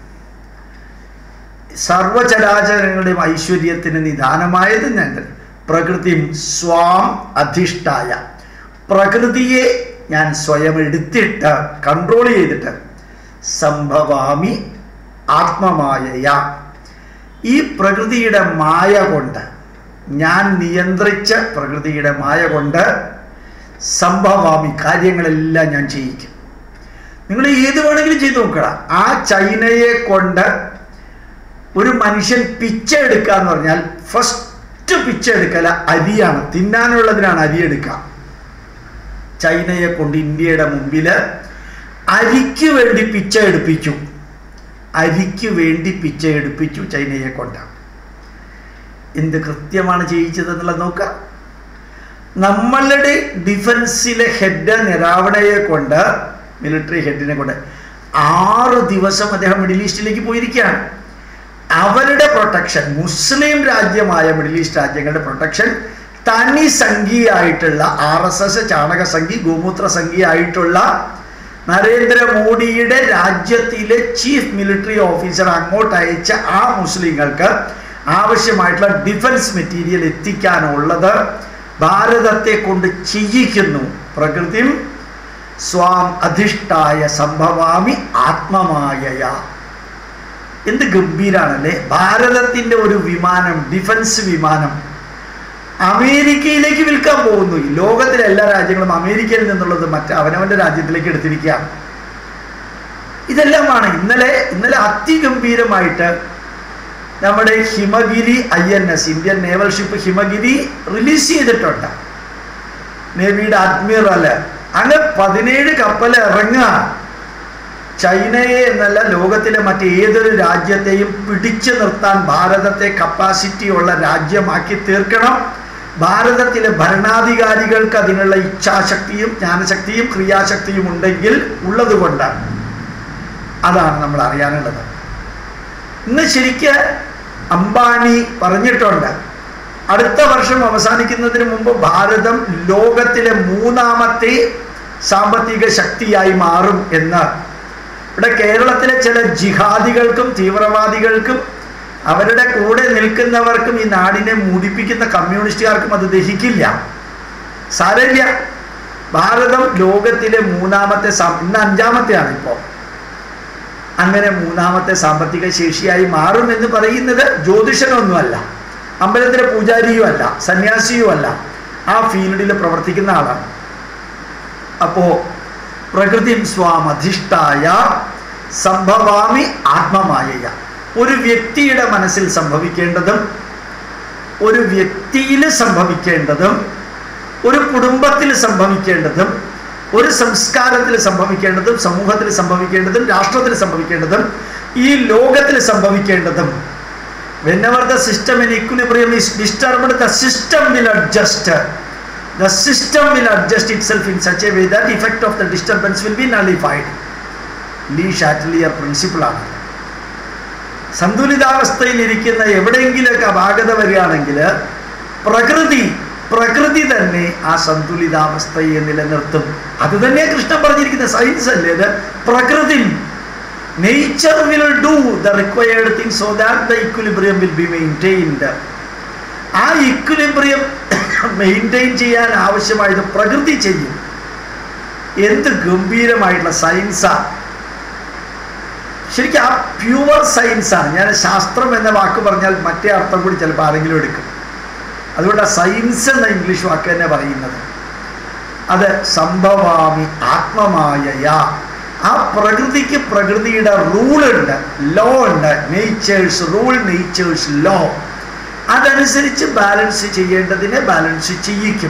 സർവചരാചരങ്ങളുടെയും ഐശ്വര്യത്തിന് നിദാനമായത് ഞാൻ തന്നെ പ്രകൃതി സ്വാം അധിഷ്ഠായ പ്രകൃതിയെ ഞാൻ സ്വയം എടുത്തിട്ട് കൺട്രോൾ ചെയ്തിട്ട് സംഭവാമി ആത്മമായയ ഈ പ്രകൃതിയുടെ മായ കൊണ്ട് ഞാൻ നിയന്ത്രിച്ച പ്രകൃതിയുടെ മായ കൊണ്ട് സംഭവാമി കാര്യങ്ങളെല്ലാം ഞാൻ ചെയ്യിക്കും നിങ്ങൾ ഏത് വേണമെങ്കിലും ചെയ്തു നോക്കണം ആ ചൈനയെ കൊണ്ട് ഒരു മനുഷ്യൻ പിച്ച എടുക്കുക എന്ന് പറഞ്ഞാൽ ഫസ്റ്റ് പിച്ച എടുക്കല അരിയാണ് തിന്നാനുള്ളതിനാണ് അരി എടുക്കുക ചൈനയെ കൊണ്ട് ഇന്ത്യയുടെ മുമ്പിൽ അരിക്ക് വേണ്ടി പിച്ച എടുപ്പിച്ചു അരിക്ക് വേണ്ടി പിച്ച എടുപ്പിച്ചു ചൈനയെ കൊണ്ട് എന്ത് കൃത്യമാണ് ചെയ്യിച്ചത് എന്നുള്ളത് നോക്കുക നമ്മളുടെ ഡിഫൻസിലെ ഹെഡ് നിരാവണയെ കൊണ്ട് മിലിറ്ററി ഹെഡിനെ കൊണ്ട് ആറ് ദിവസം അദ്ദേഹം മിഡിൽ ഈസ്റ്റിലേക്ക് പോയിരിക്കുകയാണ് അവരുടെ പ്രൊട്ടക്ഷൻ മുസ്ലിം രാജ്യമായ മിഡിൽ ഈസ്റ്റ് രാജ്യങ്ങളുടെ പ്രൊട്ടക്ഷൻ തനി സംഖ്യയായിട്ടുള്ള ആർ എസ് എസ് ചാണക സംഖ്യ ഗോമൂത്ര സംഖ്യയായിട്ടുള്ള നരേന്ദ്രമോദിയുടെ രാജ്യത്തിലെ ചീഫ് മിലിറ്ററി ഓഫീസർ അങ്ങോട്ട് അയച്ച ആ മുസ്ലിങ്ങൾക്ക് ആവശ്യമായിട്ടുള്ള ഡിഫൻസ് മെറ്റീരിയൽ എത്തിക്കാനുള്ളത് ഭാരതത്തെ കൊണ്ട് ചെയ്യിക്കുന്നു പ്രകൃതി സ്വാം അധിഷ്ഠായ സംഭവാമി ആത്മമായയ എന്ത് ഗംഭീരാണല്ലേ ഭാരതത്തിന്റെ ഒരു വിമാനം ഡിഫൻസ് വിമാനം അമേരിക്കയിലേക്ക് വിൽക്കാൻ പോകുന്നു ഈ ലോകത്തിലെ എല്ലാ രാജ്യങ്ങളും അമേരിക്കയിൽ നിന്നുള്ളത് മറ്റ് അവനവന്റെ രാജ്യത്തിലേക്ക് എടുത്തിരിക്കുകയാണ് ഇതെല്ലാമാണ് ഇന്നലെ ഇന്നലെ അതിഗംഭീരമായിട്ട് നമ്മുടെ Himagiri I N S Indian naval ship Himagiri release ചെയ്തിട്ടുണ്ട് നേവിയുടെ അഡ്മിറൽ അങ്ങ് പതിനേഴ് കപ്പൽ ഇറങ്ങുക ചൈനയെ എന്നല്ല ലോകത്തിലെ മറ്റേതൊരു രാജ്യത്തെയും പിടിച്ചു നിർത്താൻ ഭാരതത്തെ കപ്പാസിറ്റി ഉള്ള രാജ്യമാക്കി തീർക്കണം ഭാരതത്തിലെ ഭരണാധികാരികൾക്ക് അതിനുള്ള ഇച്ഛാശക്തിയും ജ്ഞാനശക്തിയും ക്രിയാശക്തിയും ഉണ്ടെങ്കിൽ ഉള്ളതുകൊണ്ട് അതാണ് നമ്മൾ അറിയാനുള്ളത് ഇന്ന് ശരിക്ക് അംബാനി പറഞ്ഞിട്ടുണ്ട് അടുത്ത വർഷം അവസാനിക്കുന്നതിന് മുമ്പ് ഭാരതം ലോകത്തിലെ മൂന്നാമത്തെ സാമ്പത്തിക ശക്തിയായി മാറും എന്ന് ഇവിടെ കേരളത്തിലെ ചില ജിഹാദികൾക്കും തീവ്രവാദികൾക്കും അവരുടെ കൂടെ നിൽക്കുന്നവർക്കും ഈ നാടിനെ മൂടിപ്പിക്കുന്ന കമ്മ്യൂണിസ്റ്റുകാർക്കും അത് ദഹിക്കില്ല സാരമില്ല ഭാരതം ലോകത്തിലെ മൂന്നാമത്തെ ഇന്ന് അഞ്ചാമത്തെയാണ് ഇപ്പോൾ അങ്ങനെ മൂന്നാമത്തെ സാമ്പത്തിക ശേഷിയായി മാറും എന്ന് പറയുന്നത് ജ്യോതിഷനൊന്നുമല്ല അമ്പലത്തിലെ പൂജാരിയുമല്ല സന്യാസിയുമല്ല ആ ഫീൽഡിൽ പ്രവർത്തിക്കുന്ന ആളാണ് അപ്പോ പ്രകൃതി സ്വാമധിഷ്ഠായ സംഭവാമി ആത്മമായ ഒരു വ്യക്തിയുടെ മനസ്സിൽ സംഭവിക്കേണ്ടതും ഒരു വ്യക്തിയിൽ സംഭവിക്കേണ്ടതും ഒരു കുടുംബത്തിൽ സംഭവിക്കേണ്ടതും ഒരു സംസ്കാരത്തിൽ സംഭവിക്കേണ്ടതും സമൂഹത്തിൽ സംഭവിക്കേണ്ടതും രാഷ്ട്രത്തിൽ സംഭവിക്കേണ്ടതും ഈ ലോകത്തിൽ സംഭവിക്കേണ്ടതും whenever the system in equilibrium is disturbed the system will adjust the system will adjust itself in such a way that effect of the disturbance will be nullified Le Chatelier പ്രിൻസിപ്പിളാണ് സന്തുലിതാവസ്ഥയിൽ ഇരിക്കുന്ന എവിടെയെങ്കിലൊക്കെ അപാകത വരികയാണെങ്കിൽ പ്രകൃതി പ്രകൃതി തന്നെ ആ സന്തുലിതാവസ്ഥയെ നിലനിർത്തും അത് തന്നെ കൃഷ്ണൻ പറഞ്ഞിരിക്കുന്ന സയൻസ് അല്ലേ അത് പ്രകൃതി nature will do the required thing so that the equilibrium will be maintained ആ ഇക്വിലിബ്രിയം മെയിൻറ്റെയിൻ ചെയ്യാൻ ആവശ്യമായത് പ്രകൃതി ചെയ്യും എന്ത് ഗംഭീരമായിട്ടുള്ള സയൻസാണ് ശരിക്കും ആ പ്യുവർ സയൻസാണ് ഞാൻ ശാസ്ത്രം എന്ന വാക്ക് പറഞ്ഞാൽ മറ്റേ അർത്ഥം കൂടി ചിലപ്പോൾ ആരെങ്കിലും എടുക്കും അതുകൊണ്ട് ആ സയൻസ് എന്ന ഇംഗ്ലീഷ് വാക്ക് തന്നെ പറയുന്നത് അത് സംഭവാമി ആത്മമായ ആ പ്രകൃതിക്ക് പ്രകൃതിയുടെ റൂളുണ്ട് ലോ ഉണ്ട് നേച്ചേഴ്സ് റൂൾ നേച്ചേഴ്സ് ലോ അതനുസരിച്ച് ബാലൻസ് ചെയ്യേണ്ടതിനെ ബാലൻസ് ചെയ്യിക്കും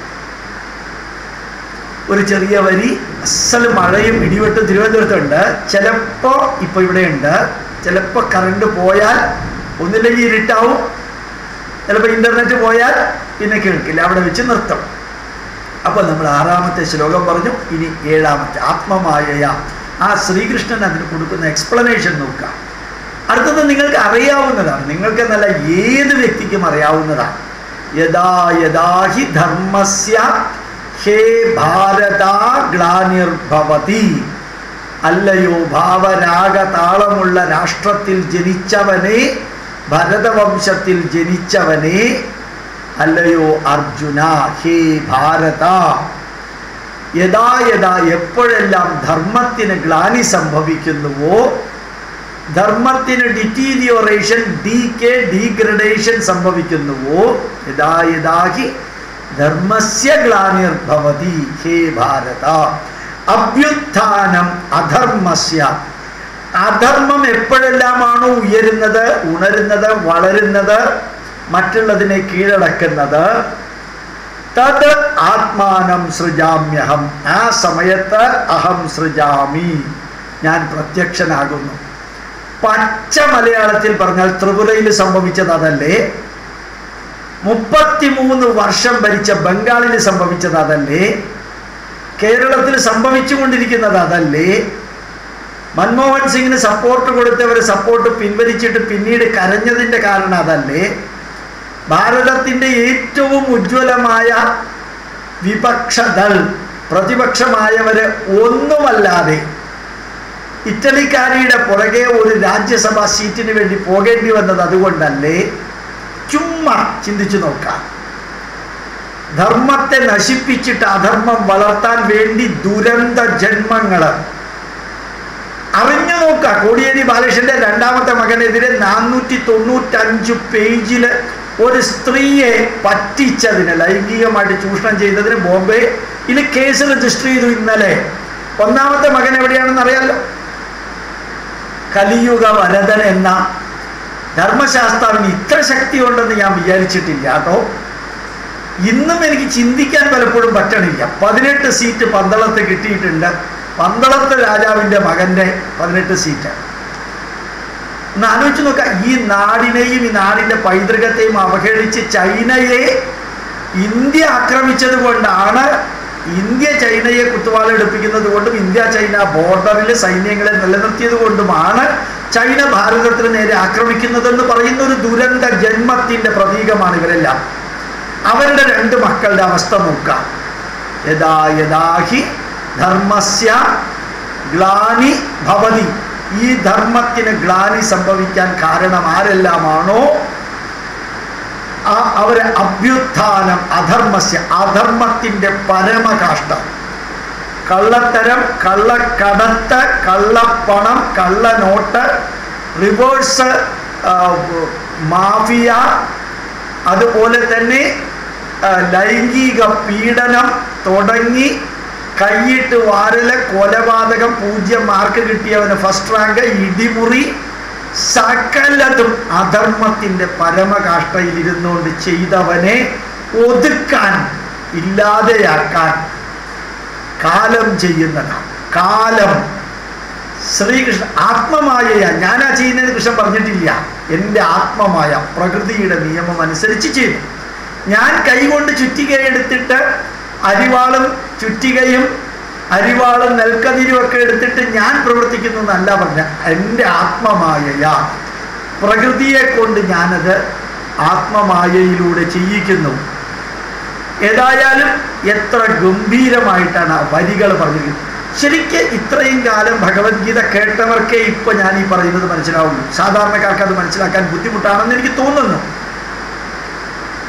ഒരു ചെറിയ വരി അസൽ മഴയും ഇടിവെട്ടും തിരുവനന്തപുരത്തുണ്ട് ചിലപ്പോൾ ഇപ്പോൾ ഇവിടെയുണ്ട് ചിലപ്പോൾ കറണ്ട് പോയാൽ ഒന്നില്ലെങ്കിൽ ഇരുട്ടാവും ചിലപ്പോൾ ഇൻ്റർനെറ്റ് പോയാൽ പിന്നെ കേൾക്കില്ല അവിടെ വെച്ച് നിർത്തും അപ്പോൾ നമ്മൾ ആറാമത്തെ ശ്ലോകം പറഞ്ഞു ഇനി ഏഴാമത്തെ ആത്മമായ ആ ശ്രീകൃഷ്ണൻ അതിന് കൊടുക്കുന്ന എക്സ്പ്ലനേഷൻ നോക്കുക അടുത്തത് നിങ്ങൾക്ക് അറിയാവുന്നതാണ് നിങ്ങൾക്ക് നല്ല ഏത് വ്യക്തിക്കും അറിയാവുന്നതാണ് യഥാ യഥാഹി ധർമ്മസ്യ ഹേ ഭാരത ഗ്ലാനിർഭവതി അല്ലയോ ഭാവരാഗ താളമുള്ള രാഷ്ട്രത്തിൽ ജനിച്ചവനെ ഭരതവംശത്തിൽ ജനിച്ചവനെ അല്ലയോ അർജുന ഹേ ഭാരത യഥാ യഥാ എപ്പോഴെല്ലാം ധർമ്മത്തിന് ഗ്ലാനി സംഭവിക്കുന്നുവോ ധർമ്മത്തിന് ഡിറ്റീരിയോറേഷൻ ഡി കെ ഡീഗ്രഡേഷൻ സംഭവിക്കുന്നുവോ യഥാ യഥാഹി ധർമ്മസ്യ ഗ്ലാനിർഭവതി ഹേ ഭാരത അഭ്യുത്ഥാനം അധർമ്മസ്യ അധർമ്മം എപ്പോഴെല്ലാമാണോ ഉയരുന്നത് ഉണരുന്നത് വളരുന്നത് മറ്റുള്ളതിനെ കീഴടക്കുന്നത് തത് ആത്മാനം സൃജാമ്യഹം ആ സമയത്ത് അഹം സൃജാമി ഞാൻ പ്രത്യക്ഷനാകുന്നു പച്ച മലയാളത്തിൽ പറഞ്ഞാൽ ത്രിപുരയിൽ സംഭവിച്ചത് അതല്ലേ മുപ്പത്തിമൂന്ന് വർഷം ഭരിച്ച ബംഗാളിൽ സംഭവിച്ചത് അതല്ലേ കേരളത്തിൽ സംഭവിച്ചുകൊണ്ടിരിക്കുന്നത് അതല്ലേ മൻമോഹൻ സിംഗിന് സപ്പോർട്ട് കൊടുത്തവർ സപ്പോർട്ട് പിൻവലിച്ചിട്ട് പിന്നീട് കരഞ്ഞതിൻ്റെ കാരണം അതല്ലേ ഭാരതത്തിൻ്റെ ഏറ്റവും ഉജ്ജ്വലമായ വിപക്ഷദൾ പ്രതിപക്ഷമായവര് ഒന്നുമല്ലാതെ ഇറ്റലിക്കാരിയുടെ പുറകെ ഒരു രാജ്യസഭാ സീറ്റിന് വേണ്ടി പോകേണ്ടി വന്നത് അതുകൊണ്ടല്ലേ ചുമ്മാ ചിന്തിച്ചു നോക്കാം ധർമ്മത്തെ നശിപ്പിച്ചിട്ട് അധർമ്മം വളർത്താൻ വേണ്ടി ദുരന്ത ജന്മങ്ങൾ അറിഞ്ഞു നോക്കുക കോടിയേരി ബാലകൃഷ്ണന്റെ രണ്ടാമത്തെ മകനെതിരെ നാനൂറ്റി തൊണ്ണൂറ്റഞ്ച് പേജിൽ ഒരു സ്ത്രീയെ പറ്റിച്ചതിന് ലൈംഗികമായിട്ട് ചൂഷണം ചെയ്തതിന് ബോംബെ ഇതിൽ കേസ് രജിസ്റ്റർ ചെയ്തു ഇന്നലെ ഒന്നാമത്തെ മകൻ എവിടെയാണെന്ന് അറിയാലോ കലിയുഗ വരദൻ എന്ന ധർമ്മശാസ്ത്രാവിന് ഇത്ര ശക്തി ഉണ്ടെന്ന് ഞാൻ വിചാരിച്ചിട്ടില്ല കേട്ടോ ഇന്നും എനിക്ക് ചിന്തിക്കാൻ പലപ്പോഴും പറ്റണില്ല പതിനെട്ട് സീറ്റ് പന്തളത്ത് കിട്ടിയിട്ടുണ്ട് പന്തളത്ത് രാജാവിൻ്റെ മകൻ്റെ പതിനെട്ട് സീറ്റ് ഒന്ന് ആലോചിച്ച് നോക്കാം ഈ നാടിനെയും ഈ നാടിൻ്റെ പൈതൃകത്തെയും അവഹേളിച്ച് ചൈനയെ ഇന്ത്യ ആക്രമിച്ചത് കൊണ്ടാണ് ഇന്ത്യ ചൈനയെ കുത്തുവാളെടുപ്പിക്കുന്നത് കൊണ്ടും ഇന്ത്യ ചൈന ബോർഡറിൽ സൈന്യങ്ങളെ നിലനിർത്തിയത് കൊണ്ടുമാണ് ചൈന ഭാരതത്തിന് നേരെ ആക്രമിക്കുന്നതെന്ന് പറയുന്ന ഒരു ദുരന്ത ജന്മത്തിൻ്റെ പ്രതീകമാണ് ഇവരെല്ലാം അവരുടെ രണ്ട് മക്കളുടെ അവസ്ഥ നോക്കാം യഥാ യഥാഹി ധർമ്മസ്യ ഗ്ലാനി ഭവതി ഈ ധർമ്മത്തിന് ഗ്ലാനി സംഭവിക്കാൻ കാരണം ആരെല്ലാമാണോ ആ അവരെ അഭ്യുത്ഥാനം അധർമ്മസ്യ അധർമ്മത്തിൻ്റെ പരമകാഷ്ടം കള്ളത്തരം കള്ളക്കടത്ത് കള്ളപ്പണം കള്ളനോട്ട് റിവേഴ്സ് മാഫിയ അതുപോലെ തന്നെ ആ, ലൈംഗിക പീഡനം തുടങ്ങി കൈയിട്ട് വാരല് കൊലപാതകം പൂജ്യം മാർക്ക് കിട്ടിയവന് ഫസ്റ്റ് റാങ്ക് ഇടിമുറി സകലതും അധർമ്മത്തിൻ്റെ പരമകാഷ്ടയിൽ ഇരുന്നുകൊണ്ട് ചെയ്തവനെ ഒതുക്കാൻ ഇല്ലാതെയാക്കാൻ കാലം ചെയ്യുന്നതാണ് കാലം ശ്രീകൃഷ്ണൻ ആത്മമായയാ ഞാനാ ചെയ്യുന്നത് കൃഷ്ണൻ പറഞ്ഞിട്ടില്ല എൻ്റെ ആത്മമായ പ്രകൃതിയുടെ നിയമം അനുസരിച്ച് ചെയ്തു ഞാൻ കൈകൊണ്ട് ചുറ്റിക എടുത്തിട്ട് അരിവാളും ചുറ്റികയും അരിവാളും നെൽക്കതിരും ഒക്കെ എടുത്തിട്ട് ഞാൻ പ്രവർത്തിക്കുന്നു എന്നല്ല പറഞ്ഞ എൻ്റെ ആത്മമായയാ പ്രകൃതിയെ കൊണ്ട് ഞാനത് ആത്മമായയിലൂടെ ചെയ്യിക്കുന്നു ഏതായാലും എത്ര ഗംഭീരമായിട്ടാണ് ആ വരികൾ പറഞ്ഞിരിക്കുന്നത് ശരിക്ക് ഇത്രയും കാലം ഭഗവത്ഗീത കേട്ടവർക്കേ ഇപ്പൊ ഞാൻ ഈ പറയുന്നത് മനസ്സിലാവുള്ളൂ സാധാരണക്കാർക്ക് അത് മനസ്സിലാക്കാൻ ബുദ്ധിമുട്ടാണെന്ന് എനിക്ക് തോന്നുന്നു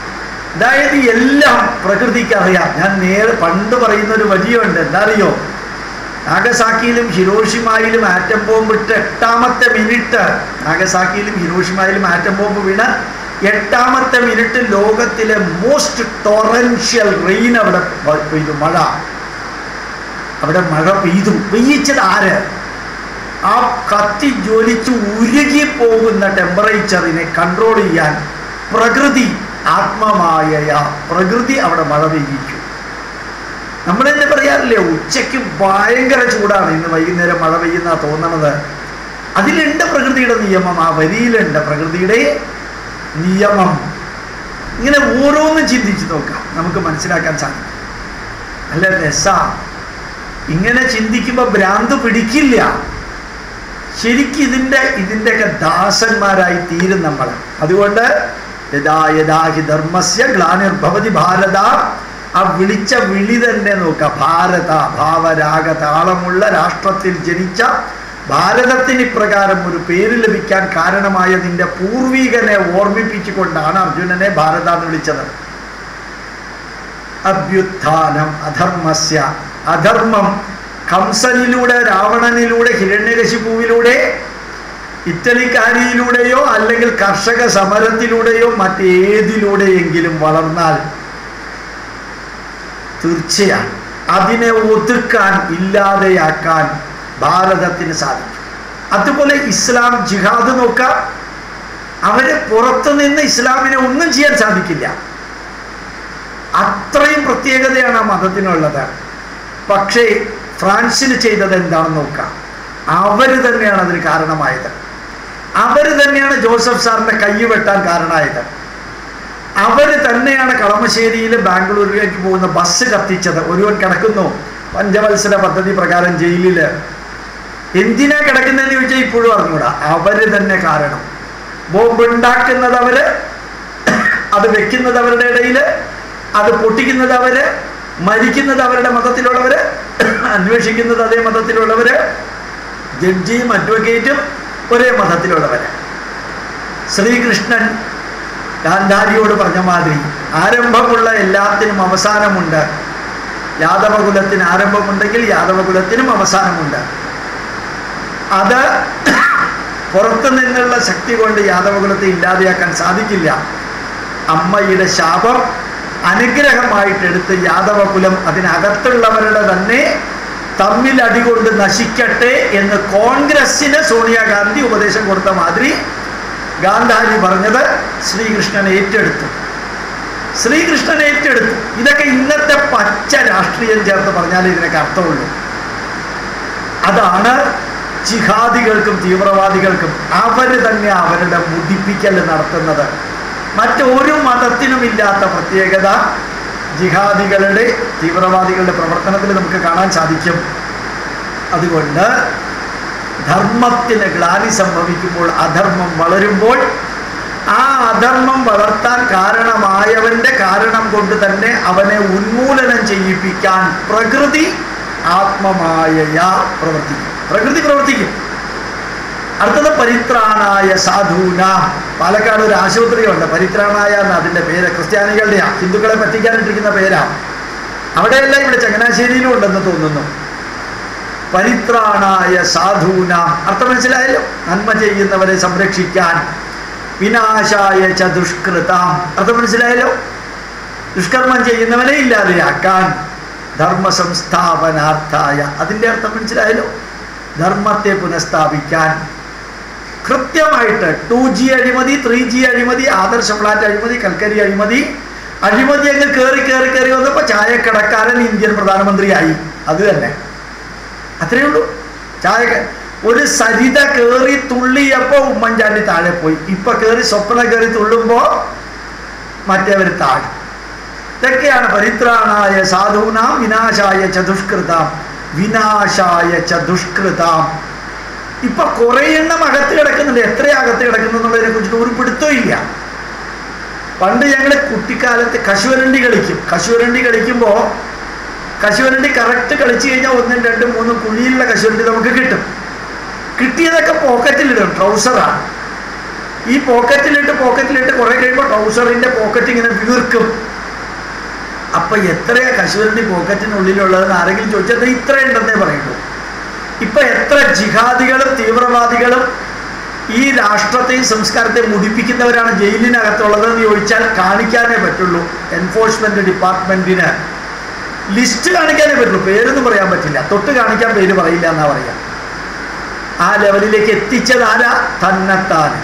അതായത് എല്ലാം പ്രകൃതിക്ക് അറിയാം ഞാൻ നേരെ പണ്ട് പറയുന്ന ഒരു വഴിയുണ്ട് എന്താ അറിയോ നാഗസാക്കിയിലും ഹിരോഷിമായിലും ആറ്റം ബോംബ് ഇട്ട് എട്ടാമത്തെ മിനിറ്റ് നാഗസാക്കിയിലും ഹിരോഷിമായിലും ആറ്റം ബോംബ് വീണ് എട്ടാമത്തെ മിനിറ്റ് ലോകത്തിലെ മോസ്റ്റ് ടൊറൻഷ്യൽ റെയിൻ അവിടെ പ- പെയ്തു മഴ അവിടെ മഴ പെയ്തു പെയ്യിച്ചത് ആര് ആ കത്തി ജ്വലിച്ച് ഉരുകി പോകുന്ന ടെമ്പറേച്ചറിനെ കൺട്രോൾ ചെയ്യാൻ പ്രകൃതി ആത്മമായ പ്രകൃതി അവിടെ മഴ പെയ്യിച്ചു നമ്മൾ തന്നെ പറയാറില്ലേ ഉച്ചയ്ക്ക് ഭയങ്കര ചൂടാണ് ഇന്ന് വൈകുന്നേരം മഴ പെയ്യുന്ന തോന്നണത് അതിലുണ്ട് പ്രകൃതിയുടെ നിയമം ആ വരിയിലുണ്ട് പ്രകൃതിയുടെ നിയമം ഇങ്ങനെ ഓരോന്നും ചിന്തിച്ച് നോക്കാം നമുക്ക് മനസ്സിലാക്കാൻ സാധിക്കും നല്ല രസാ ഇങ്ങനെ ചിന്തിക്കുമ്പോൾ ഭ്രാന്ത് പിടിക്കില്ല ശരിക്കും ഇതിൻ്റെ ഇതിൻ്റെയൊക്കെ ദാസന്മാരായി തീരും നമ്മൾ അതുകൊണ്ട് യഥാ യഥാ ഹി ധർമ്മസ്യ ഗ്ലാനിർഭവതി ഭാരത ആ വിളിച്ച വിളി തന്നെ നോക്കുക ഭാരത ഭാവരാഗ താളമുള്ള രാഷ്ട്രത്തിൽ ജനിച്ച ഭാരതത്തിന് ഇപ്രകാരം ഒരു പേര് ലഭിക്കാൻ കാരണമായ നിന്റെ പൂർവികനെ ഓർമ്മിപ്പിച്ചുകൊണ്ടാണ് അർജുനനെ ഭാരത എന്ന് വിളിച്ചത് അഭ്യുത്ഥാനം അധർമ്മസ്യ അധർമ്മം കംസനിലൂടെ രാവണനിലൂടെ ഹിരണ്യകശിപുവിലൂടെ ഇറ്റലിക്കാരിയിലൂടെയോ അല്ലെങ്കിൽ കർഷക സമരത്തിലൂടെയോ മറ്റേതിലൂടെയെങ്കിലും വളർന്നാൽ തീർച്ചയാണ് അതിനെ ഒതുക്കാൻ ഇല്ലാതെയാക്കാൻ ഭാരതത്തിന് സാധിക്കും അതുപോലെ ഇസ്ലാം ജിഹാദ് നോക്കാം അവര് പുറത്തുനിന്ന് ഇസ്ലാമിനെ ഒന്നും ചെയ്യാൻ സാധിക്കില്ല അത്രയും പ്രത്യേകതയാണ് ആ മതത്തിനുള്ളത് പക്ഷേ ഫ്രാൻസിന് ചെയ്തത് എന്താണെന്ന് നോക്കാം അവര് തന്നെയാണ് അതിന് കാരണമായത് അവര് തന്നെയാണ് ജോസഫ് സാറിന്റെ കൈ വെട്ടാൻ കാരണമായത് അവര് തന്നെയാണ് കളമശ്ശേരിയിൽ ബാംഗ്ലൂരിലേക്ക് പോകുന്ന ബസ് കത്തിച്ചത് ഒരുവൻ കിടക്കുന്നു പഞ്ചവത്സര പദ്ധതി പ്രകാരം ജയിലില് എന്തിനാ കിടക്കുന്നതെന്ന് ചോദിച്ചാൽ ഇപ്പോഴും അറിഞ്ഞൂടാ അവര് തന്നെ കാരണം ബോംബ് ഉണ്ടാക്കുന്നത് അവര് അത് വെക്കുന്നത് അവരുടെ ഇടയിൽ അത് പൊട്ടിക്കുന്നത് അവര് മരിക്കുന്നത് അവരുടെ മതത്തിലുള്ളവര് അന്വേഷിക്കുന്നത് അതേ മതത്തിലുള്ളവര് ജഡ്ജിയും അഡ്വക്കേറ്റും ഒരേ മതത്തിലുള്ളവര് ശ്രീകൃഷ്ണൻ ഗാന്ധാരിയോട് പറഞ്ഞ മാതിരി ആരംഭമുള്ള എല്ലാത്തിനും അവസാനമുണ്ട് യാദവകുലത്തിന് ആരംഭമുണ്ടെങ്കിൽ യാദവകുലത്തിനും അവസാനമുണ്ട് അത് പുറത്തു നിന്നുള്ള ശക്തി കൊണ്ട് യാദവകുലത്തെ ഇല്ലാതെയാക്കാൻ സാധിക്കില്ല അമ്മയുടെ ശാപം അനുഗ്രഹമായിട്ടെടുത്ത് യാദവകുലം അതിനകത്തുള്ളവരുടെ തന്നെ തമ്മിൽ അടികൊണ്ട് നശിക്കട്ടെ എന്ന് കോൺഗ്രസ്സിന് സോണിയാഗാന്ധി ഉപദേശം കൊടുത്ത മാതിരി ഗാന്ധാരി പറഞ്ഞത് ശ്രീകൃഷ്ണൻ ഏറ്റെടുത്തു ശ്രീകൃഷ്ണൻ ഏറ്റെടുത്തു ഇതൊക്കെ ഇന്നത്തെ പച്ച രാഷ്ട്രീയം ചേർത്ത് പറഞ്ഞാലേ ഇതിനൊക്കെ അർത്ഥമുള്ളൂ അതാണ് ജിഹാദികൾക്കും തീവ്രവാദികൾക്കും അവർ തന്നെ അവരുടെ മുടിപ്പിക്കൽ നടത്തുന്നത് മറ്റൊരു മതത്തിനുമില്ലാത്ത പ്രത്യേകത ജിഹാദികളുടെ തീവ്രവാദികളുടെ പ്രവർത്തനത്തിൽ നമുക്ക് കാണാൻ സാധിക്കും അതുകൊണ്ട് ധർമ്മത്തിന് ഗ്ലാനി സംഭവിക്കുമ്പോൾ അധർമ്മം വളരുമ്പോൾ ആ അധർമ്മം വളർത്താൻ കാരണമായവന്റെ കാരണം കൊണ്ട് തന്നെ അവനെ ഉന്മൂലനം ചെയ്യിപ്പിക്കാൻ പ്രകൃതി ആത്മമായയാ പ്രവർത്തിക്കും പ്രകൃതി പ്രവർത്തിക്കും അടുത്തത് പരിത്രാണായ സാധൂന പാലക്കാട് ഒരു ആശുപത്രിയുണ്ട് പരിത്രാണായ എന്ന അതിൻ്റെ പേര് ക്രിസ്ത്യാനികളുടെയാ ഹിന്ദുക്കളെ പറ്റിക്കാനിട്ടിരിക്കുന്ന പേരാ അവിടെയല്ല ഇവിടെ ചങ്ങനാശ്ശേരിയിലും ഉണ്ടെന്ന് തോന്നുന്നു പരിത്രാണായ സാധൂന അർത്ഥം മനസ്സിലായല്ലോ നന്മ ചെയ്യുന്നവരെ സംരക്ഷിക്കാൻ വിനാശായ ച ദുഷ്കൃതാം അർത്ഥം മനസ്സിലായല്ലോ ദുഷ്കർമ്മം ചെയ്യുന്നവനെ ഇല്ലാതെയാക്കാൻ ധർമ്മ സംസ്ഥാപനാർത്ഥായ അതിൻ്റെ അർത്ഥം മനസ്സിലായല്ലോ ധർമ്മത്തെ പുനഃസ്ഥാപിക്കാൻ കൃത്യമായിട്ട് ടു ജി അഴിമതി ത്രീ ജി അഴിമതി ആദർശ ഫ്ലാറ്റ് അഴിമതി കൽക്കരി അഴിമതി അഴിമതി അങ്ങ് കയറി കയറി കയറി വന്നപ്പോൾ ചായക്കടക്കാരൻ ഇന്ത്യൻ പ്രധാനമന്ത്രിയായി അത് തന്നെ അത്രയേ ഉള്ളൂ ചായ ഒരു സരിത കയറി തുള്ളിയപ്പോൾ ഉമ്മൻചാണ്ടി താഴെ പോയി ഇപ്പൊ കയറി സ്വപ്ന കയറി തുള്ളുമ്പോ മറ്റേവർ താഴെ ഇതൊക്കെയാണ് പരിത്രാണായ സാധൂനാം വിനാശായ ചതുഷ്കൃതാം വിനാശായ ചതുഷ്കൃതാം ഇപ്പൊ കുറെ എണ്ണം അകത്ത് കിടക്കുന്നുണ്ട് എത്ര അകത്ത് കിടക്കുന്നു എന്നുള്ളതിനെ കുറിച്ചിട്ട് ഒരു പിടുത്തവും ഇല്ല പണ്ട് ഞങ്ങൾ കുട്ടിക്കാലത്ത് കശുവരണ്ടി കളിക്കും കശുവരണ്ടി കളിക്കുമ്പോൾ കശുവരണ്ടി കറക്റ്റ് കളിച്ചു കഴിഞ്ഞാൽ ഒന്നും രണ്ടും മൂന്നും കുഴിയിലുള്ള കശുവരണ്ടി നമുക്ക് കിട്ടും കിട്ടിയതൊക്കെ പോക്കറ്റിലിടും ട്രൗസറാണ് ഈ പോക്കറ്റിലിട്ട് പോക്കറ്റിലിട്ട് കുറെ കഴിയുമ്പോൾ ട്രൗസറിന്റെ പോക്കറ്റ് ഇങ്ങനെ വീർക്കും അപ്പൊ എത്രയാ കശുവരണ്ടി പോക്കറ്റിനുള്ളിലുള്ളതെന്ന് ആരെങ്കിലും ചോദിച്ചാൽ "ദേ ഇത്ര ഉണ്ടെന്നേ പറയുള്ളൂ ഇപ്പൊ എത്ര ജിഹാദികളും തീവ്രവാദികളും ഈ രാഷ്ട്രത്തെയും സംസ്കാരത്തെയും മുടിപ്പിക്കുന്നവരാണ് ജയിലിനകത്തുള്ളതെന്ന് ചോദിച്ചാൽ കാണിക്കാനേ പറ്റുള്ളൂ എൻഫോഴ്സ്മെന്റ് ഡിപ്പാർട്ട്മെന്റിന് ലിസ്റ്റ് കാണിക്കാനേ പറ്റുള്ളൂ പേരൊന്നും പറയാൻ പറ്റില്ല തൊട്ട് കാണിക്കാൻ പേര് പറയില്ല എന്നാ പറയാം ആ ലെവലിലേക്ക് എത്തിച്ചത് ആരാ തന്നെത്താൻ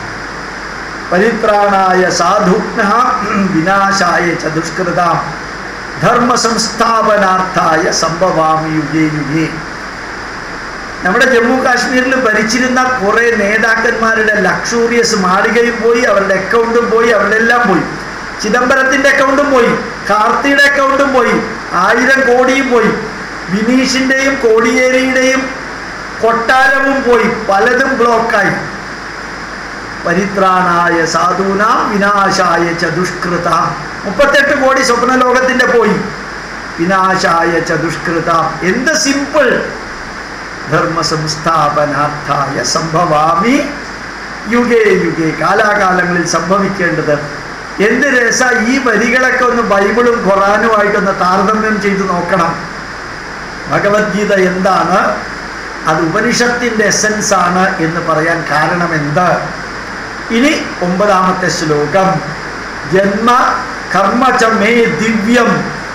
പരിത്രാണായ സാധുഘ്ന വിനാശായ ച ദുഷ്കൃതാം ധർമ്മ സംസ്ഥാപനാർത്ഥായ സംഭവാമി യുഗേ യുഗേ നമ്മുടെ ജമ്മു കാശ്മീരിൽ ഭരിച്ചിരുന്ന കുറെ നേതാക്കന്മാരുടെ ലക്ഷൂറിയസ് മാളികയും പോയി അവരുടെ അക്കൗണ്ടും പോയി അവരുടെ എല്ലാം പോയി ചിദംബരത്തിന്റെ അക്കൗണ്ടും പോയി കാർത്തിയുടെ അക്കൗണ്ടും പോയി ആയിരം കോടിയും പോയി ബിനീഷിന്റെയും കോടിയേരിയുടെയും കൊട്ടാരവും പോയി പലതും ബ്ലോക്കായി പരിത്രാണായ സാധൂനാം വിനാശായ ച ദുഷ്കൃത മുപ്പത്തെട്ട് കോടി സ്വപ്നലോകത്തിന്റെ പോയി വിനാശായ ച ദുഷ്കൃത എന്ത് സിമ്പിൾ ധർമ്മ സംസ്ഥാപനാർത്ഥായ സംഭവാമി യുഗേ യുഗേ കാലാകാലങ്ങളിൽ സംഭവിക്കേണ്ടത് എന്ത് രസ ഈ വരികളൊക്കെ ഒന്ന് ബൈബിളും ഖുറാനുമായിട്ടൊന്ന് താരതമ്യം ചെയ്ത് നോക്കണം ഭഗവത്ഗീത എന്താണ് അത് ഉപനിഷത്തിന്റെ എസൻസ് ആണ് എന്ന് പറയാൻ കാരണം എന്ത് ഇനി ഒമ്പതാമത്തെ ശ്ലോകം ജന്മ കർമ്മച മേ ദിവ്യം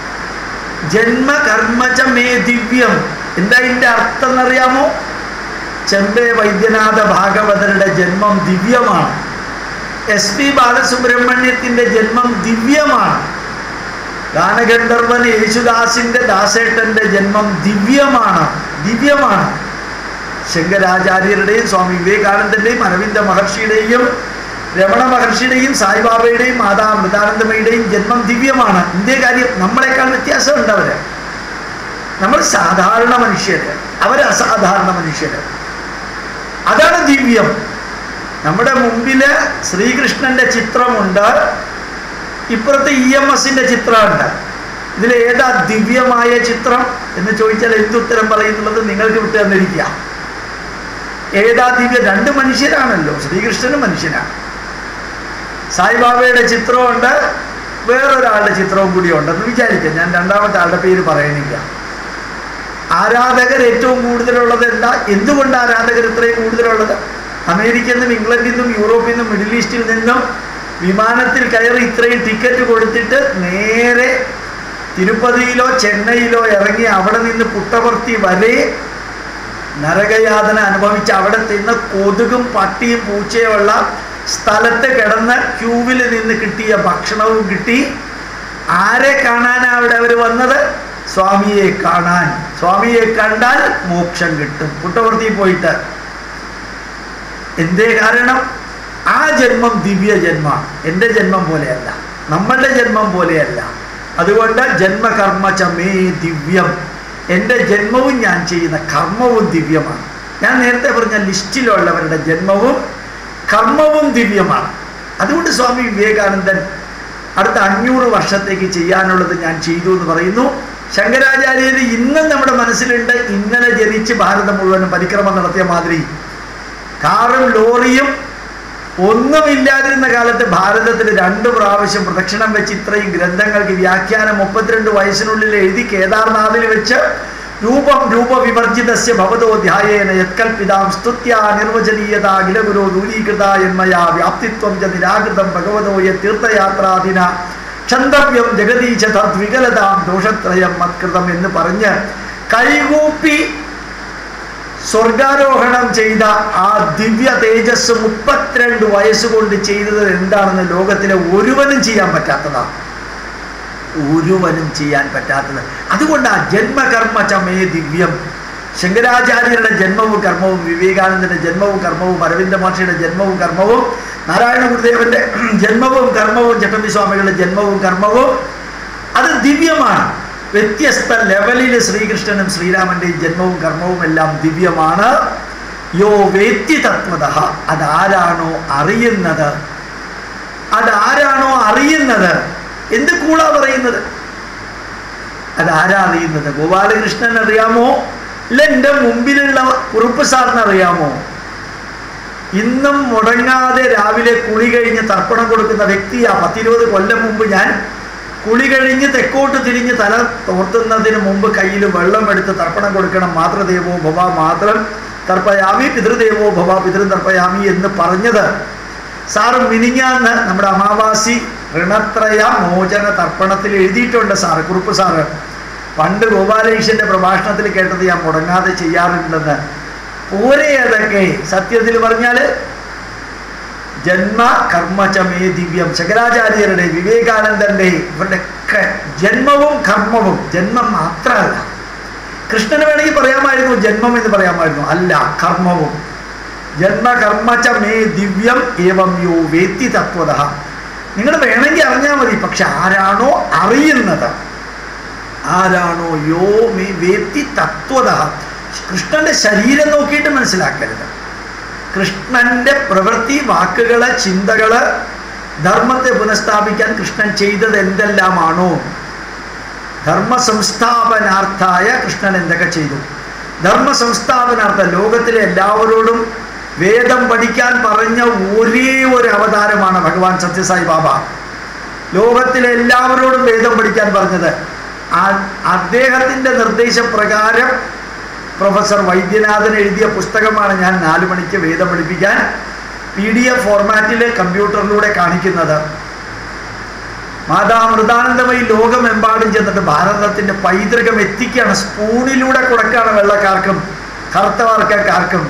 ജന്മ കർമ്മച മേ ദിവ്യം എന്താ ഇതിന്റെ അർത്ഥം എന്നറിയാമോ ചെമ്പേ വൈദ്യനാഥ ഭാഗവതരുടെ ജന്മം ദിവ്യമാണ് എസ് പി ബാലസുബ്രഹ്മണ്യത്തിന്റെ ജന്മം ദിവ്യമാണ് ഗാനഗന്ധർവൻ യേശുദാസിന്റെ ദാസേട്ടന്റെ ജന്മം ദിവ്യമാണ് ദിവ്യമാണ് ശങ്കരാചാര്യരുടെയും സ്വാമി വിവേകാനന്ദന്റെയും അരവിന്ദ മഹർഷിയുടെയും രമണ മഹർഷിയുടെയും സായിബാബയുടെയും മാതാ അമൃതാനന്ദമയുടെയും ജന്മം ദിവ്യമാണ് ഇന്ത്യ കാര്യം നമ്മളെക്കാൾ വ്യത്യാസമുണ്ട് അവര് നമ്മൾ സാധാരണ മനുഷ്യര് അവർ അസാധാരണ മനുഷ്യര് അതാണ് ദിവ്യം നമ്മുടെ മുമ്പില് ശ്രീകൃഷ്ണന്റെ ചിത്രമുണ്ട് ഇപ്പുറത്ത് ഇ എം എസിന്റെ ചിത്രമുണ്ട് ഇതിൽ ഏതാ ദിവ്യമായ ചിത്രം എന്ന് ചോദിച്ചാൽ എന്തുത്തരം പറയുന്നുള്ളത് നിങ്ങൾക്ക് വിട്ടു തന്നിരിക്കുക ഏതാ ദിവ്യ രണ്ട് മനുഷ്യരാണല്ലോ ശ്രീകൃഷ്ണനും മനുഷ്യനാണ് സായിബാബയുടെ ചിത്രമുണ്ട് വേറൊരാളുടെ ചിത്രവും കൂടി ഉണ്ടെന്ന് വിചാരിക്കാം ഞാൻ രണ്ടാമത്തെ ആളുടെ പേര് പറയുന്നില്ല ആരാധകർ ഏറ്റവും കൂടുതലുള്ളത് എന്താ എന്തുകൊണ്ട് ആരാധകർ ഇത്രയും കൂടുതലുള്ളത് അമേരിക്കയിൽ നിന്നും ഇംഗ്ലണ്ടിൽ നിന്നും യൂറോപ്പിൽ നിന്നും മിഡിൽ ഈസ്റ്റിൽ നിന്നും വിമാനത്തിൽ കയറി ഇത്രയും ടിക്കറ്റ് കൊടുത്തിട്ട് നേരെ തിരുപ്പതിയിലോ ചെന്നൈയിലോ ഇറങ്ങി അവിടെ നിന്ന് പുട്ടപർത്തി വരെ നരകയാതന അനുഭവിച്ച് അവിടെ നിന്ന് കൊതുകും പട്ടിയും പൂച്ചയുമുള്ള സ്ഥലത്ത് കിടന്ന് ക്യൂവിൽ നിന്ന് കിട്ടിയ ഭക്ഷണവും കിട്ടി ആരെ കാണാനാണ് അവിടെ അവർ വന്നത് സ്വാമിയെ കാണാൻ സ്വാമിയെ കണ്ടാൽ മോക്ഷം കിട്ടും പുട്ടപർത്തി പോയിട്ട് എന്തേ കാരണം ആ ജന്മം ദിവ്യ ജന്മമാണ് എൻ്റെ ജന്മം പോലെയല്ല നമ്മളുടെ ജന്മം പോലെയല്ല അതുകൊണ്ട് ജന്മകർമ്മ ചമേ ദിവ്യം എൻ്റെ ജന്മവും ഞാൻ ചെയ്യുന്ന കർമ്മവും ദിവ്യമാണ് ഞാൻ നേരത്തെ പറഞ്ഞ ലിസ്റ്റിലുള്ളവരുടെ ജന്മവും കർമ്മവും ദിവ്യമാണ് അതുകൊണ്ട് സ്വാമി വിവേകാനന്ദൻ അടുത്ത അഞ്ഞൂറ് വർഷത്തേക്ക് ചെയ്യാനുള്ളത് ഞാൻ ചെയ്തു എന്ന് പറയുന്നു ശങ്കരാചാര്യർ ഇന്നും നമ്മുടെ മനസ്സിലുണ്ട് ഇന്നലെ ജനിച്ച് ഭാരതം മുഴുവനും പരിക്രമം നടത്തിയ മാതിരി കാറും ലോറിയും ഒന്നുമില്ലാതിരുന്ന കാലത്ത് ഭാരതത്തിൽ രണ്ട് പ്രാവശ്യം പ്രദക്ഷിണം വെച്ച് ഇത്രയും ഗ്രന്ഥങ്ങൾക്ക് വ്യാഖ്യാനം മുപ്പത്തിരണ്ട് വയസ്സിനുള്ളിൽ എഴുതി കേദാർനാഥിൽ വെച്ച് രൂപം രൂപവിവർജിതസ്യ ഭവതോ ധ്യായേന യത്കൽപിതാം സ്തുത്യ നിർവചനീയത അഖിലഗുരോ ദൂരീകൃത എന്മയാ വ്യാപ്തിത്വം ച നിരാകൃതം ഭഗവതോ യ തീർത്ഥയാത്രാദിന ക്ഷന്തവ്യം ജഗതീശ തദ്വികലതാം ദോഷത്രയം മത്കൃതം എന്ന് പറഞ്ഞ് കൈകൂപ്പി സ്വർഗാരോഹണം ചെയ്ത ആ ദിവ്യ തേജസ് മുപ്പത്തിരണ്ട് വയസ്സുകൊണ്ട് ചെയ്തത് എന്താണെന്ന് ലോകത്തിലെ ഒരുവനും ചെയ്യാൻ പറ്റാത്തതാണ് ഒരുവനും ചെയ്യാൻ പറ്റാത്തത് അതുകൊണ്ട് ആ ജന്മകർമ്മ ചമേ ദിവ്യം ശങ്കരാചാര്യരുടെ ജന്മവും കർമ്മവും വിവേകാനന്ദന്റെ ജന്മവും കർമ്മവും അരവിന്ദ മഹർഷിയുടെ ജന്മവും കർമ്മവും നാരായണ ഗുരുദേവന്റെ ജന്മവും കർമ്മവും ചട്ടമ്പി സ്വാമികളുടെ ജന്മവും കർമ്മവും അത് ദിവ്യമാണ് വ്യത്യസ്ത ലെവലിൽ ശ്രീകൃഷ്ണനും ശ്രീരാമന്റെയും ജന്മവും കർമ്മവും എല്ലാം ദിവ്യമാണ് യോ വേത്തി തത്വത അതാരാണോ അറിയുന്നത് അതാരാണോ അറിയുന്നത് എന്ത് കൂടാ പറയുന്നത് അതാരാ അറിയുന്നത് ഗോപാലകൃഷ്ണൻ അറിയാമോ അല്ല എൻ്റെ മുമ്പിലുള്ള കുറുപ്പ് സാറിന് അറിയാമോ ഇന്നും മുടങ്ങാതെ രാവിലെ കുളി കഴിഞ്ഞ് തർപ്പണം കൊടുക്കുന്ന വ്യക്തിയാ പത്തിരുപത് കൊല്ലം മുമ്പ് ഞാൻ കുളി കഴിഞ്ഞ് തെക്കോട്ട് തിരിഞ്ഞ് തല തോർത്തുന്നതിന് മുമ്പ് കയ്യിൽ വെള്ളം എടുത്ത് തർപ്പണം കൊടുക്കണം മാതൃദേവോ ഭവ മാത്രം തർപ്പയാമി പിതൃദേവോ ഭവ പിതൃ തർപ്പയാമി എന്ന് പറഞ്ഞത് സാറ് മിനിഞ്ഞാന്ന് നമ്മുടെ അമാവാസി ഋണത്രയ മോചന തർപ്പണത്തിൽ എഴുതിയിട്ടുണ്ട് സാറ് കുറുപ്പ് സാറ് പണ്ട് ഗോപാലകൃഷ്ണന്റെ പ്രഭാഷണത്തിൽ കേട്ടത് ഞാൻ മുടങ്ങാതെ ചെയ്യാറുണ്ടെന്ന് പോരെ അതൊക്കെ സത്യത്തിൽ പറഞ്ഞാൽ ജന്മ കർമ്മചമേ ദിവ്യം ശങ്കരാചാര്യരുടെ വിവേകാനന്ദന്റെ ഇവരുടെ ഒക്കെ ജന്മവും കർമ്മവും ജന്മം മാത്രമല്ല കൃഷ്ണന് വേണമെങ്കിൽ പറയാമായിരുന്നു ജന്മം എന്ന് പറയാമായിരുന്നു അല്ല കർമ്മവും ജന്മ കർമ്മച മേ ദിവ്യം ഏവം യോ വേത്തി തത്വത നിങ്ങൾ വേണമെങ്കിൽ അറിഞ്ഞാൽ മതി പക്ഷെ ആരാണോ അറിയുന്നത് ആരാണോ യോ മേ വേത്തി തത്വത കൃഷ്ണന്റെ ശരീരം നോക്കിയിട്ട് മനസ്സിലാക്കരുത് കൃഷ്ണന്റെ പ്രവൃത്തി വാക്കുകള് ചിന്തകള് ധർമ്മത്തെ പുനഃസ്ഥാപിക്കാൻ കൃഷ്ണൻ ചെയ്തത് എന്തെല്ലാമാണോ ധർമ്മ സംസ്ഥാപനാർത്ഥായ കൃഷ്ണൻ എന്തൊക്കെ ചെയ്തു ധർമ്മ സംസ്ഥാപനാർത്ഥ ലോകത്തിലെ എല്ലാവരോടും വേദം പഠിക്കാൻ പറഞ്ഞ ഒരേ ഒരു അവതാരമാണ് ഭഗവാൻ സത്യസായി ബാബ ലോകത്തിലെ എല്ലാവരോടും വേദം പഠിക്കാൻ പറഞ്ഞത് ആ- അദ്ദേഹത്തിൻ്റെ നിർദ്ദേശപ്രകാരം പ്രൊഫസർ വൈദ്യനാഥൻ എഴുതിയ പുസ്തകമാണ് ഞാൻ നാല് മണിക്ക് വേദം പഠിപ്പിക്കാൻ പി ഡി എഫ് ഫോർമാറ്റിൽ കമ്പ്യൂട്ടറിലൂടെ കാണിക്കുന്നത് മാതാമൃതാനന്ദമയി ലോകമെമ്പാടും ചെന്നിട്ട് ഭാരതത്തിൻ്റെ പൈതൃകം എത്തിക്കുകയാണ് സ്പൂണിലൂടെ കൊടുക്കുകയാണ് വെള്ളക്കാർക്കും കറുത്തവർക്കാർക്കും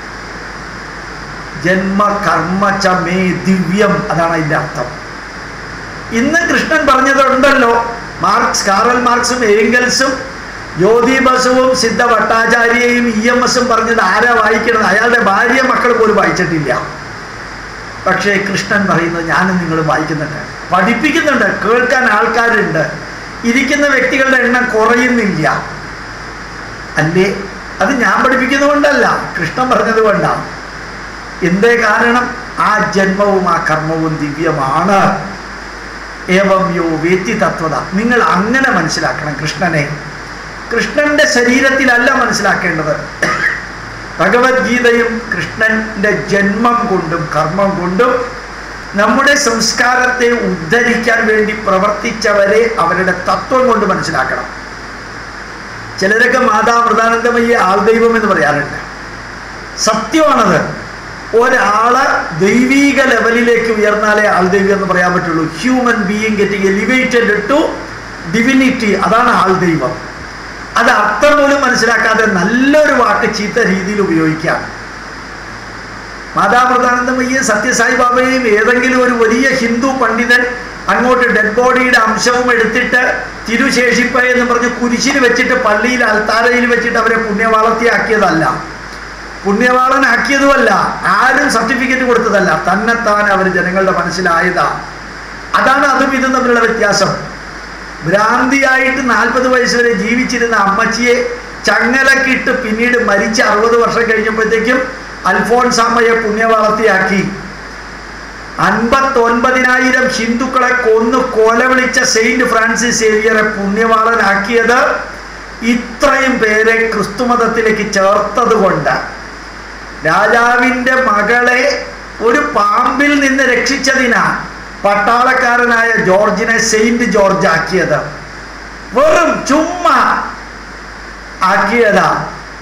ജന്മ കർമ്മ ച മേ ദിവ്യം അതാണ് അതിൻ്റെ അർത്ഥം ഇന്ന് കൃഷ്ണൻ പറഞ്ഞതുണ്ടല്ലോ മാർക്സ് കാറൽ മാർക്സും ഏംഗൽസും ജ്യോതി ബസുവും സിദ്ധ ഭട്ടാചാര്യയും ഇ എം എസും പറഞ്ഞത് ആരാ വായിക്കണത് അയാളുടെ ഭാര്യ മക്കൾ പോലും വായിച്ചിട്ടില്ല പക്ഷേ കൃഷ്ണൻ പറയുന്നത് ഞാനും നിങ്ങൾ വായിക്കുന്നുണ്ട് പഠിപ്പിക്കുന്നുണ്ട് കേൾക്കാൻ ആൾക്കാരുണ്ട് ഇരിക്കുന്ന വ്യക്തികളുടെ എണ്ണം കുറയുന്നില്ല അല്ലേ അത് ഞാൻ പഠിപ്പിക്കുന്നതുകൊണ്ടല്ല കൃഷ്ണൻ പറഞ്ഞത് കൊണ്ടാണ് എന്തേ കാരണം ആ ജന്മവും ആ കർമ്മവും ദിവ്യമാണ് ഏവം യോ വേത്തി തത്വത നിങ്ങൾ അങ്ങനെ മനസ്സിലാക്കണം കൃഷ്ണനെ കൃഷ്ണന്റെ ശരീരത്തിലല്ല മനസ്സിലാക്കേണ്ടത് ഭഗവത്ഗീതയും കൃഷ്ണന്റെ ജന്മം കൊണ്ടും കർമ്മം കൊണ്ടും നമ്മുടെ സംസ്കാരത്തെ ഉദ്ധരിക്കാൻ വേണ്ടി പ്രവർത്തിച്ചവരെ അവരുടെ തത്വം കൊണ്ട് മനസ്സിലാക്കണം ചിലരൊക്കെ മാതാമൃതാനന്ദമയ്യെ ആൾദൈവം എന്ന് പറയാറുണ്ട് സത്യമാണത് ഒരാള് ദൈവീക ലെവലിലേക്ക് ഉയർന്നാലേ ആൾദൈവം എന്ന് പറയാൻ പറ്റുള്ളൂ human being getting elevated to divinity അതാണ് ആൾദൈവം അത് അർത്ഥം പോലും മനസ്സിലാക്കാതെ നല്ലൊരു വാക്ക് ചീത്ത രീതിയിൽ ഉപയോഗിക്കാം മാതാമൃതാനന്ദമയ്യും സത്യസായി ബാബയും ഏതെങ്കിലും ഒരു വലിയ ഹിന്ദു പണ്ഡിതൻ അങ്ങോട്ട് ഡെഡ് ബോഡിയുടെ അംശവും എടുത്തിട്ട് തിരുശേഷിപ്പ എന്ന് പറഞ്ഞ് കുരിശിൽ വെച്ചിട്ട് പള്ളിയിൽ അൽത്താരയിൽ വെച്ചിട്ട് അവരെ പുണ്യവാളത്തിയാക്കിയതല്ല പുണ്യവാളനാക്കിയതുമല്ല ആരും സർട്ടിഫിക്കറ്റ് കൊടുത്തതല്ല തന്നെത്താൻ അവർ ജനങ്ങളുടെ മനസ്സിലായതാ അതാണ് അതും ഇതും തമ്മിലുള്ള വ്യത്യാസം ഭ്രാന്തിയായിട്ട് നാൽപ്പത് വയസ്സ് വരെ ജീവിച്ചിരുന്ന അമ്മച്ചിയെ ചങ്ങലക്കിട്ട് പിന്നീട് മരിച്ച് അറുപത് വർഷം കഴിഞ്ഞപ്പോഴത്തേക്കും അൽഫോൺസാമ്മയെ പുണ്യവാളത്തിയാക്കി അൻപത്തൊൻപതിനായിരം ഹിന്ദുക്കളെ കൊന്നു കൊല വിളിച്ച സെയിന്റ് ഫ്രാൻസിസ് സേവിയറെ പുണ്യവാളനാക്കിയത് ഇത്രയും പേരെ ക്രിസ്തുമതത്തിലേക്ക് ചേർത്തത് കൊണ്ട് രാജാവിൻ്റെ മകളെ ഒരു പാമ്പിൽ നിന്ന് രക്ഷിച്ചതിനാ പട്ടാളക്കാരനായ ജോർജിനെ സെയിന്റ് ജോർജ് ആക്കിയത് വെറും ചുമ്മാ ആക്കിയതാ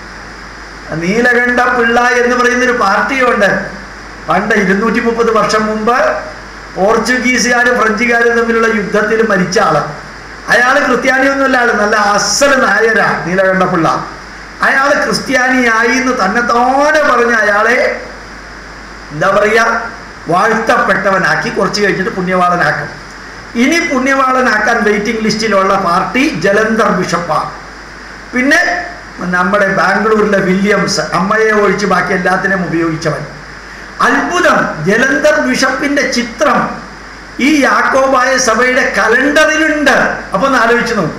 നീലകണ്ഠ പിള്ള എന്ന് പറയുന്നൊരു പാർട്ടിയുണ്ട് പണ്ട് ഇരുന്നൂറ്റി മുപ്പത് വർഷം മുമ്പ് പോർച്ചുഗീസുകാരും ഫ്രഞ്ചുകാരും തമ്മിലുള്ള യുദ്ധത്തിൽ മരിച്ച ആള് അയാൾ ക്രിസ്ത്യാനിയൊന്നുമല്ല ആള് നല്ല അസൽ നായരാ നീലകണ്ഠ പിള്ള അയാൾ ക്രിസ്ത്യാനിയായി എന്ന് തന്നെ തോനെ പറഞ്ഞ അയാളെ എന്താ പറയുക വാഴ്ത്തപ്പെട്ടവനാക്കി കുറച്ച് കഴിഞ്ഞിട്ട് പുണ്യവാളനാക്കും ഇനി പുണ്യവാളനാക്കാൻ വെയിറ്റിംഗ് ലിസ്റ്റിലുള്ള പാർട്ടി ജലന്ധർ ബിഷപ്പാണ് പിന്നെ നമ്മുടെ ബാംഗ്ലൂരിലെ വില്യംസ് അമ്മയെ ഒഴിച്ച് ബാക്കി എല്ലാത്തിനെയും ഉപയോഗിച്ചവൻ അത്ഭുതം ജലന്ധർ ബിഷപ്പിന്റെ ചിത്രം ഈ യാക്കോബായ സഭയുടെ കലണ്ടറിലുണ്ട് അപ്പൊ ഒന്ന് ആലോചിച്ച് നോക്കൂ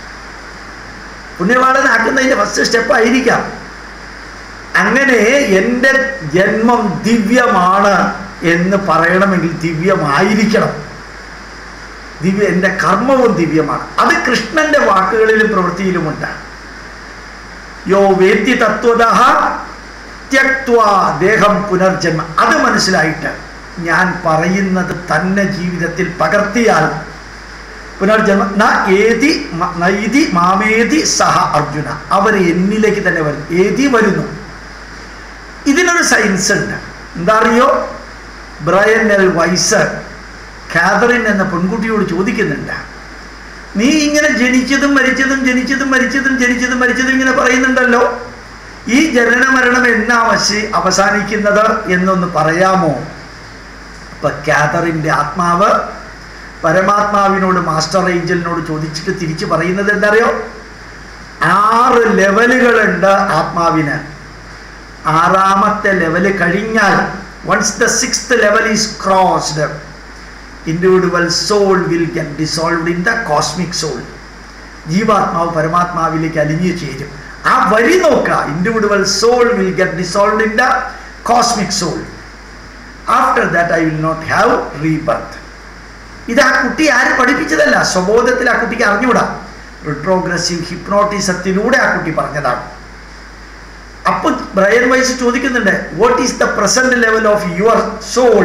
പുണ്യവാളനാക്കുന്നതിന്റെ ഫസ്റ്റ് സ്റ്റെപ്പ് ആയിരിക്കാം അങ്ങനെ എൻ്റെ ജന്മം ദിവ്യമാണ് എന്ന് പറയണമെങ്കിൽ ദിവ്യമായിരിക്കണം ദിവ്യ എൻ്റെ കർമ്മവും ദിവ്യമാണ് അത് കൃഷ്ണന്റെ വാക്കുകളിലും പ്രവൃത്തിയിലുമുണ്ട് യോ വേദ്യ തത്വത ത്യക്വാ ദേഹം പുനർജന്മ അത് മനസ്സിലായിട്ട് ഞാൻ പറയുന്നത് തന്നെ ജീവിതത്തിൽ പകർത്തിയാൽ പുനർജന്മ ന ഏതി മ- നൈതി മാമേതി സഹ അർജുന അവർ എന്നിലേക്ക് തന്നെ വരും ഏതി വരുന്നു ഇതിനൊരു സയൻസ് ഉണ്ട് എന്താ അറിയോ ബ്രയൻ എൽ വൈസർ കാതറിൻ എന്ന പെൺകുട്ടിയോട് ചോദിക്കുന്നുണ്ട് നീ ഇങ്ങനെ ജനിച്ചതും മരിച്ചതും ജനിച്ചതും മരിച്ചതും ജനിച്ചതും മരിച്ചതും ഇങ്ങനെ പറയുന്നുണ്ടല്ലോ ഈ ജനന മരണം എന്നാ വശി അവസാനിക്കുന്നത് എന്നൊന്ന് പറയാമോ അപ്പൊ കാതറിന്റെ ആത്മാവ് പരമാത്മാവിനോട് മാസ്റ്റർ ഏഞ്ചലിനോട് ചോദിച്ചിട്ട് തിരിച്ചു പറയുന്നത് എന്താ അറിയോ ആറ് ലെവലുകളുണ്ട് ആത്മാവിന് ആറാമത്തെ ലെവല് കഴിഞ്ഞാൽ once the sixth level is crossed individual soul will get dissolved in the cosmic soul ജീവാത്മാവ് പരമാത്മാവിലേക്ക് അലിഞ്ഞു ചേരും ആ വരി നോക്കുക individual soul will get dissolved in the cosmic soul after that I will not have rebirth ഇത് ആ കുട്ടി ആരും പഠിപ്പിച്ചതല്ല സ്വബോധത്തിൽ ആ കുട്ടിക്ക് അറിഞ്ഞുകൂടാ റിട്രോഗ്രസീവ് ഹിപ്നോട്ടിസത്തിലൂടെ ആ കുട്ടി പറഞ്ഞതാണ് അപ്പൊ ബ്രയൻ വൈസ് ചോദിക്കുന്നുണ്ട് what is the present level of your soul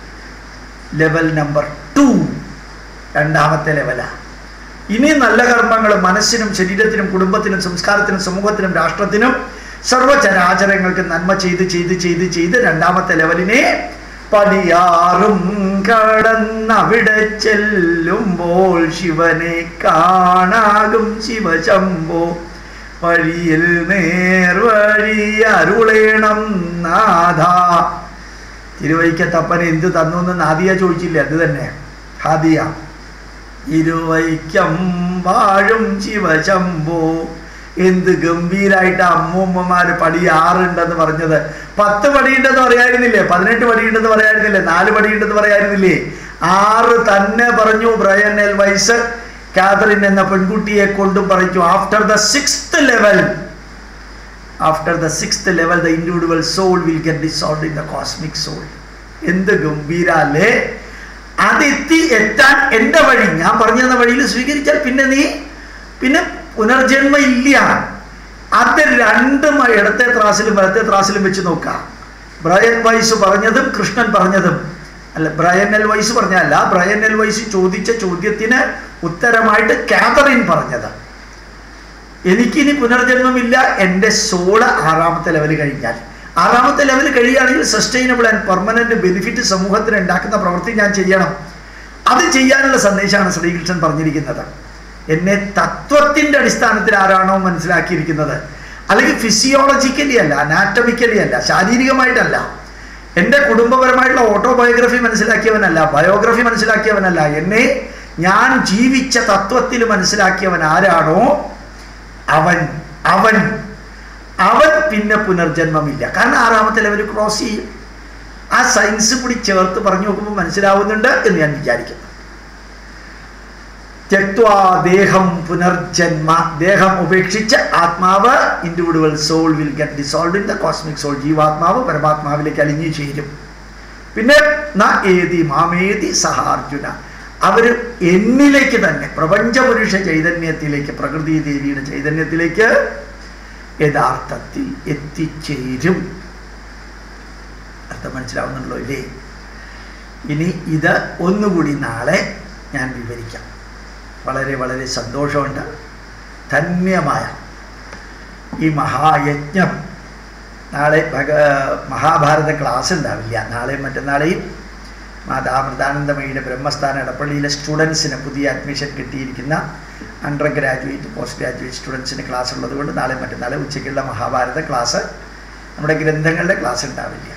level number two രണ്ടാമത്തെ ലെവലാ ഇനി നല്ല കർമ്മങ്ങൾ മനസ്സിനും ശരീരത്തിനും കുടുംബത്തിനും സംസ്കാരത്തിനും സമൂഹത്തിനും രാഷ്ട്രത്തിനും സർവചരാചരങ്ങൾക്ക് നന്മ ചെയ്ത് ചെയ്ത് ചെയ്ത് ചെയ്ത് രണ്ടാമത്തെ ലെവലിനെ പടിയാറും കടന്നവിടെ ചെല്ലുമ്പോൾ ശിവനെ കാണാകും ശിവശംഭോ വഴിയിൽ നേർവഴി അരുളേണം നാഥ തിരുവൈക്കത്തപ്പൻ എന്ത് തന്നു എന്ന് നാദിയ ചോദിച്ചില്ലേ അത് തന്നെ ഹാദിയ ഇരുവൈക്കം വാഴും ശിവശംഭോ എന്ത് ഗംഭീരായിട്ട് അമ്മൂമ്മമാര് പടി ആറുണ്ടെന്ന് പറഞ്ഞത് പത്ത് പടിയുണ്ടെന്ന് പറയായിരുന്നില്ലേ പതിനെട്ട് പടിയുണ്ടെന്ന് പറയായിരുന്നില്ലേ നാല് പടിയുണ്ടെന്ന് പറയായിരുന്നില്ലേ ആറ് തന്നെ പറഞ്ഞു ബ്രയൻ എൽ വൈസ് കാതറിൻ എന്ന പെൺകുട്ടിയെ കൊണ്ടും പറഞ്ഞു after the sixth level after the sixth level the individual soul will get dissolve in the cosmic soul എന്ത് ഗംഭീര അല്ലേ അതെത്തി എത്താൻ എൻ്റെ വഴി ഞാൻ പറഞ്ഞു തന്ന വഴിയിൽ സ്വീകരിച്ചാൽ പിന്നെ നീ പിന്നെ പുനർജന്മ ഇല്ല അത് രണ്ടും ഇടത്തെ ത്രാസിലും വലത്തെ ത്രാസിലും വെച്ച് നോക്കാം ബ്രയൻ വൈസ് പറഞ്ഞതും കൃഷ്ണൻ പറഞ്ഞതും അല്ല ബ്രയൻ എൽ വൈസ് പറഞ്ഞല്ല ബ്രയൻ എൽ വൈസ് ചോദിച്ച ചോദ്യത്തിന് ഉത്തരമായിട്ട് കാതറിൻ പറഞ്ഞത് എനിക്കിനി പുനർജന്മമില്ല എൻ്റെ സോള് ആറാമത്തെ ലെവൽ കഴിഞ്ഞാൽ ആറാമത്തെ ലെവൽ കഴിയുകയാണെങ്കിൽ സസ്റ്റൈനബിൾ ആൻഡ് പെർമനന്റ് ബെനിഫിറ്റ് സമൂഹത്തിന് ഉണ്ടാക്കുന്ന പ്രവൃത്തി ഞാൻ ചെയ്യണം അത് ചെയ്യാനുള്ള സന്ദേശമാണ് ശ്രീകൃഷ്ണൻ പറഞ്ഞിരിക്കുന്നത് എന്നെ തത്വത്തിന്റെ അടിസ്ഥാനത്തിൽ ആരാണോ മനസ്സിലാക്കിയിരിക്കുന്നത് അല്ലെങ്കിൽ ഫിസിയോളജിക്കലി അല്ല അനാറ്റമിക്കലി അല്ല ശാരീരികമായിട്ടല്ല എൻ്റെ കുടുംബപരമായിട്ടുള്ള ഓട്ടോബയോഗ്രഫി മനസ്സിലാക്കിയവനല്ല ബയോഗ്രഫി മനസ്സിലാക്കിയവനല്ല എന്നെ ഞാൻ ജീവിച്ച തത്വത്തിൽ മനസ്സിലാക്കിയവൻ ആരാണോ അവൻ അവൻ അവൻ പിന്നെ പുനർജന്മമില്ല കാരണം ആറാമത്തെ ലെവൽ ക്രോസ് ചെയ്യും ആ സയൻസ് കൂടി ചേർത്ത് പറഞ്ഞു നോക്കുമ്പോൾ മനസ്സിലാവുന്നുണ്ട് എന്ന് ഞാൻ വിചാരിക്കുന്നു ത്യക്വാ ദേഹം പുനർജന്മ ദേഹം ഉപേക്ഷിച്ച് ആത്മാവ് individual soul will get dissolve in the cosmic soul ജീവാത്മാവ് പരമാത്മാവിലേക്ക് അലിഞ്ഞു ചേരും പിന്നെ ന ഏതി മാമേതി സഹാർജുന അവര് എന്നിലേക്ക് തന്നെ പ്രപഞ്ചപുരുഷ ചൈതന്യത്തിലേക്ക് പ്രകൃതി ദേവിയുടെ ചൈതന്യത്തിലേക്ക് യഥാർത്ഥത്തിൽ എത്തിച്ചേരും അർത്ഥം മനസ്സിലാവുന്നുണ്ടല്ലോ ഇല്ലേ ഇനി ഇത് ഒന്നുകൂടി നാളെ ഞാൻ വിവരിക്കാം വളരെ വളരെ സന്തോഷമുണ്ട് ധന്യമായ ഈ മഹായജ്ഞം നാളെ ഭഗ മഹാഭാരത ക്ലാസ് ഉണ്ടാവില്ല നാളെയും മറ്റന്നാളെയും മാതാമൃതാനന്ദമയുടെ ബ്രഹ്മസ്ഥാന ഇടപ്പള്ളിയിലെ സ്റ്റുഡൻസിന് പുതിയ അഡ്മിഷൻ കിട്ടിയിരിക്കുന്ന അണ്ടർ ഗ്രാജുവേറ്റ് പോസ്റ്റ് ഗ്രാജുവേറ്റ് സ്റ്റുഡൻസിന് ക്ലാസ് ഉള്ളത് കൊണ്ട് നാളെ മറ്റന്നാളെ ഉച്ചയ്ക്കുള്ള മഹാഭാരത ക്ലാസ് നമ്മുടെ ഗ്രന്ഥങ്ങളുടെ ക്ലാസ് ഉണ്ടാവില്ല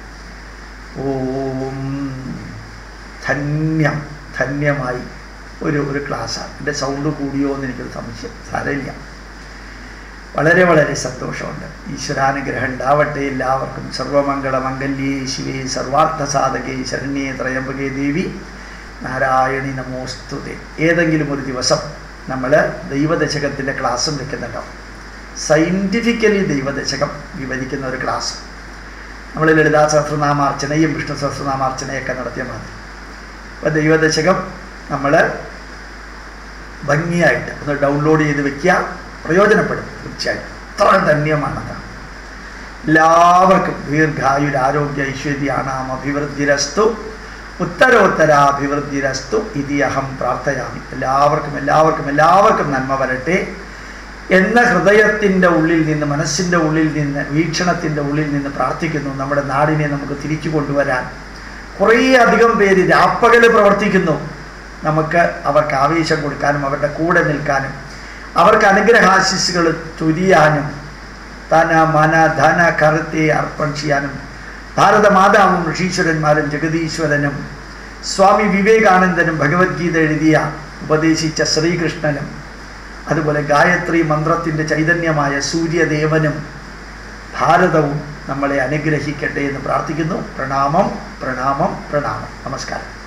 ഓം ധന്യം ധന്യമായി ഒരു ഒരു ക്ലാസ്സാണ് എൻ്റെ സൗണ്ട് കൂടിയോ എന്ന് എനിക്കൊരു സംശയം സാരമില്ല വളരെ വളരെ സന്തോഷമുണ്ട് ഈശ്വരാനുഗ്രഹം ഉണ്ടാവട്ടെ എല്ലാവർക്കും സർവമംഗള മംഗല്യേ ശിവേ സർവാർത്ഥ സാധകേ ശരണ്യേ ത്രയംബകേ ദേവി നാരായണി നമോസ്തുതേ ഏതെങ്കിലും ഒരു ദിവസം നമ്മൾ ദൈവദശകത്തിൻ്റെ ക്ലാസ്സും വെക്കുന്നുണ്ടാവും സയൻറ്റിഫിക്കലി ദൈവദശകം വിവരിക്കുന്ന ഒരു ക്ലാസ് നമ്മൾ ലളിതാ സഹസ്രനാമാർച്ചനയും വിഷ്ണു സഹസ്രനാമാർച്ചനയൊക്കെ നടത്തിയ മാതിരി അപ്പോൾ ദൈവദശകം നമ്മൾ ഭംഗിയായിട്ട് ഒന്ന് ഡൗൺലോഡ് ചെയ്ത് വെക്കുക പ്രയോജനപ്പെടും തീർച്ചയായും അത്ര ധന്യമാണത് എല്ലാവർക്കും ദീർഘായുരാരോഗ്യ ഐശ്വര്യാണാം അഭിവൃദ്ധിരസ്തു ഉത്തരോത്തരാഭിവൃദ്ധിരസ്തു ഇതി അഹം പ്രാർത്ഥയാമി എല്ലാവർക്കും എല്ലാവർക്കും എല്ലാവർക്കും നന്മ വരട്ടെ എന്ന ഹൃദയത്തിൻ്റെ ഉള്ളിൽ നിന്ന് മനസ്സിൻ്റെ ഉള്ളിൽ നിന്ന് വീക്ഷണത്തിൻ്റെ ഉള്ളിൽ നിന്ന് പ്രാർത്ഥിക്കുന്നു നമ്മുടെ നാടിനെ നമുക്ക് തിരിച്ചു കൊണ്ടുവരാൻ കുറേ അധികം പേര് രാപ്പകൽ പ്രവർത്തിക്കുന്നു നമുക്ക് അവർക്ക് ആവേശം കൊടുക്കാനും അവരുടെ കൂടെ നിൽക്കാനും അവർക്ക് അനുഗ്രഹാശിസുകൾ ചൊരിയാനും തന മന ധന കറുത്തെ അർപ്പൺ ചെയ്യാനും ഭാരതമാതാവും ഋഷീശ്വരന്മാരും ജഗതീശ്വരനും സ്വാമി വിവേകാനന്ദനും ഭഗവത്ഗീത എഴുതിയ ഉപദേശിച്ച ശ്രീകൃഷ്ണനും അതുപോലെ ഗായത്രി മന്ത്രത്തിൻ്റെ ചൈതന്യമായ സൂര്യദേവനും ഭാരതവും നമ്മളെ അനുഗ്രഹിക്കട്ടെ എന്ന് പ്രാർത്ഥിക്കുന്നു പ്രണാമം പ്രണാമം പ്രണാമം നമസ്കാരം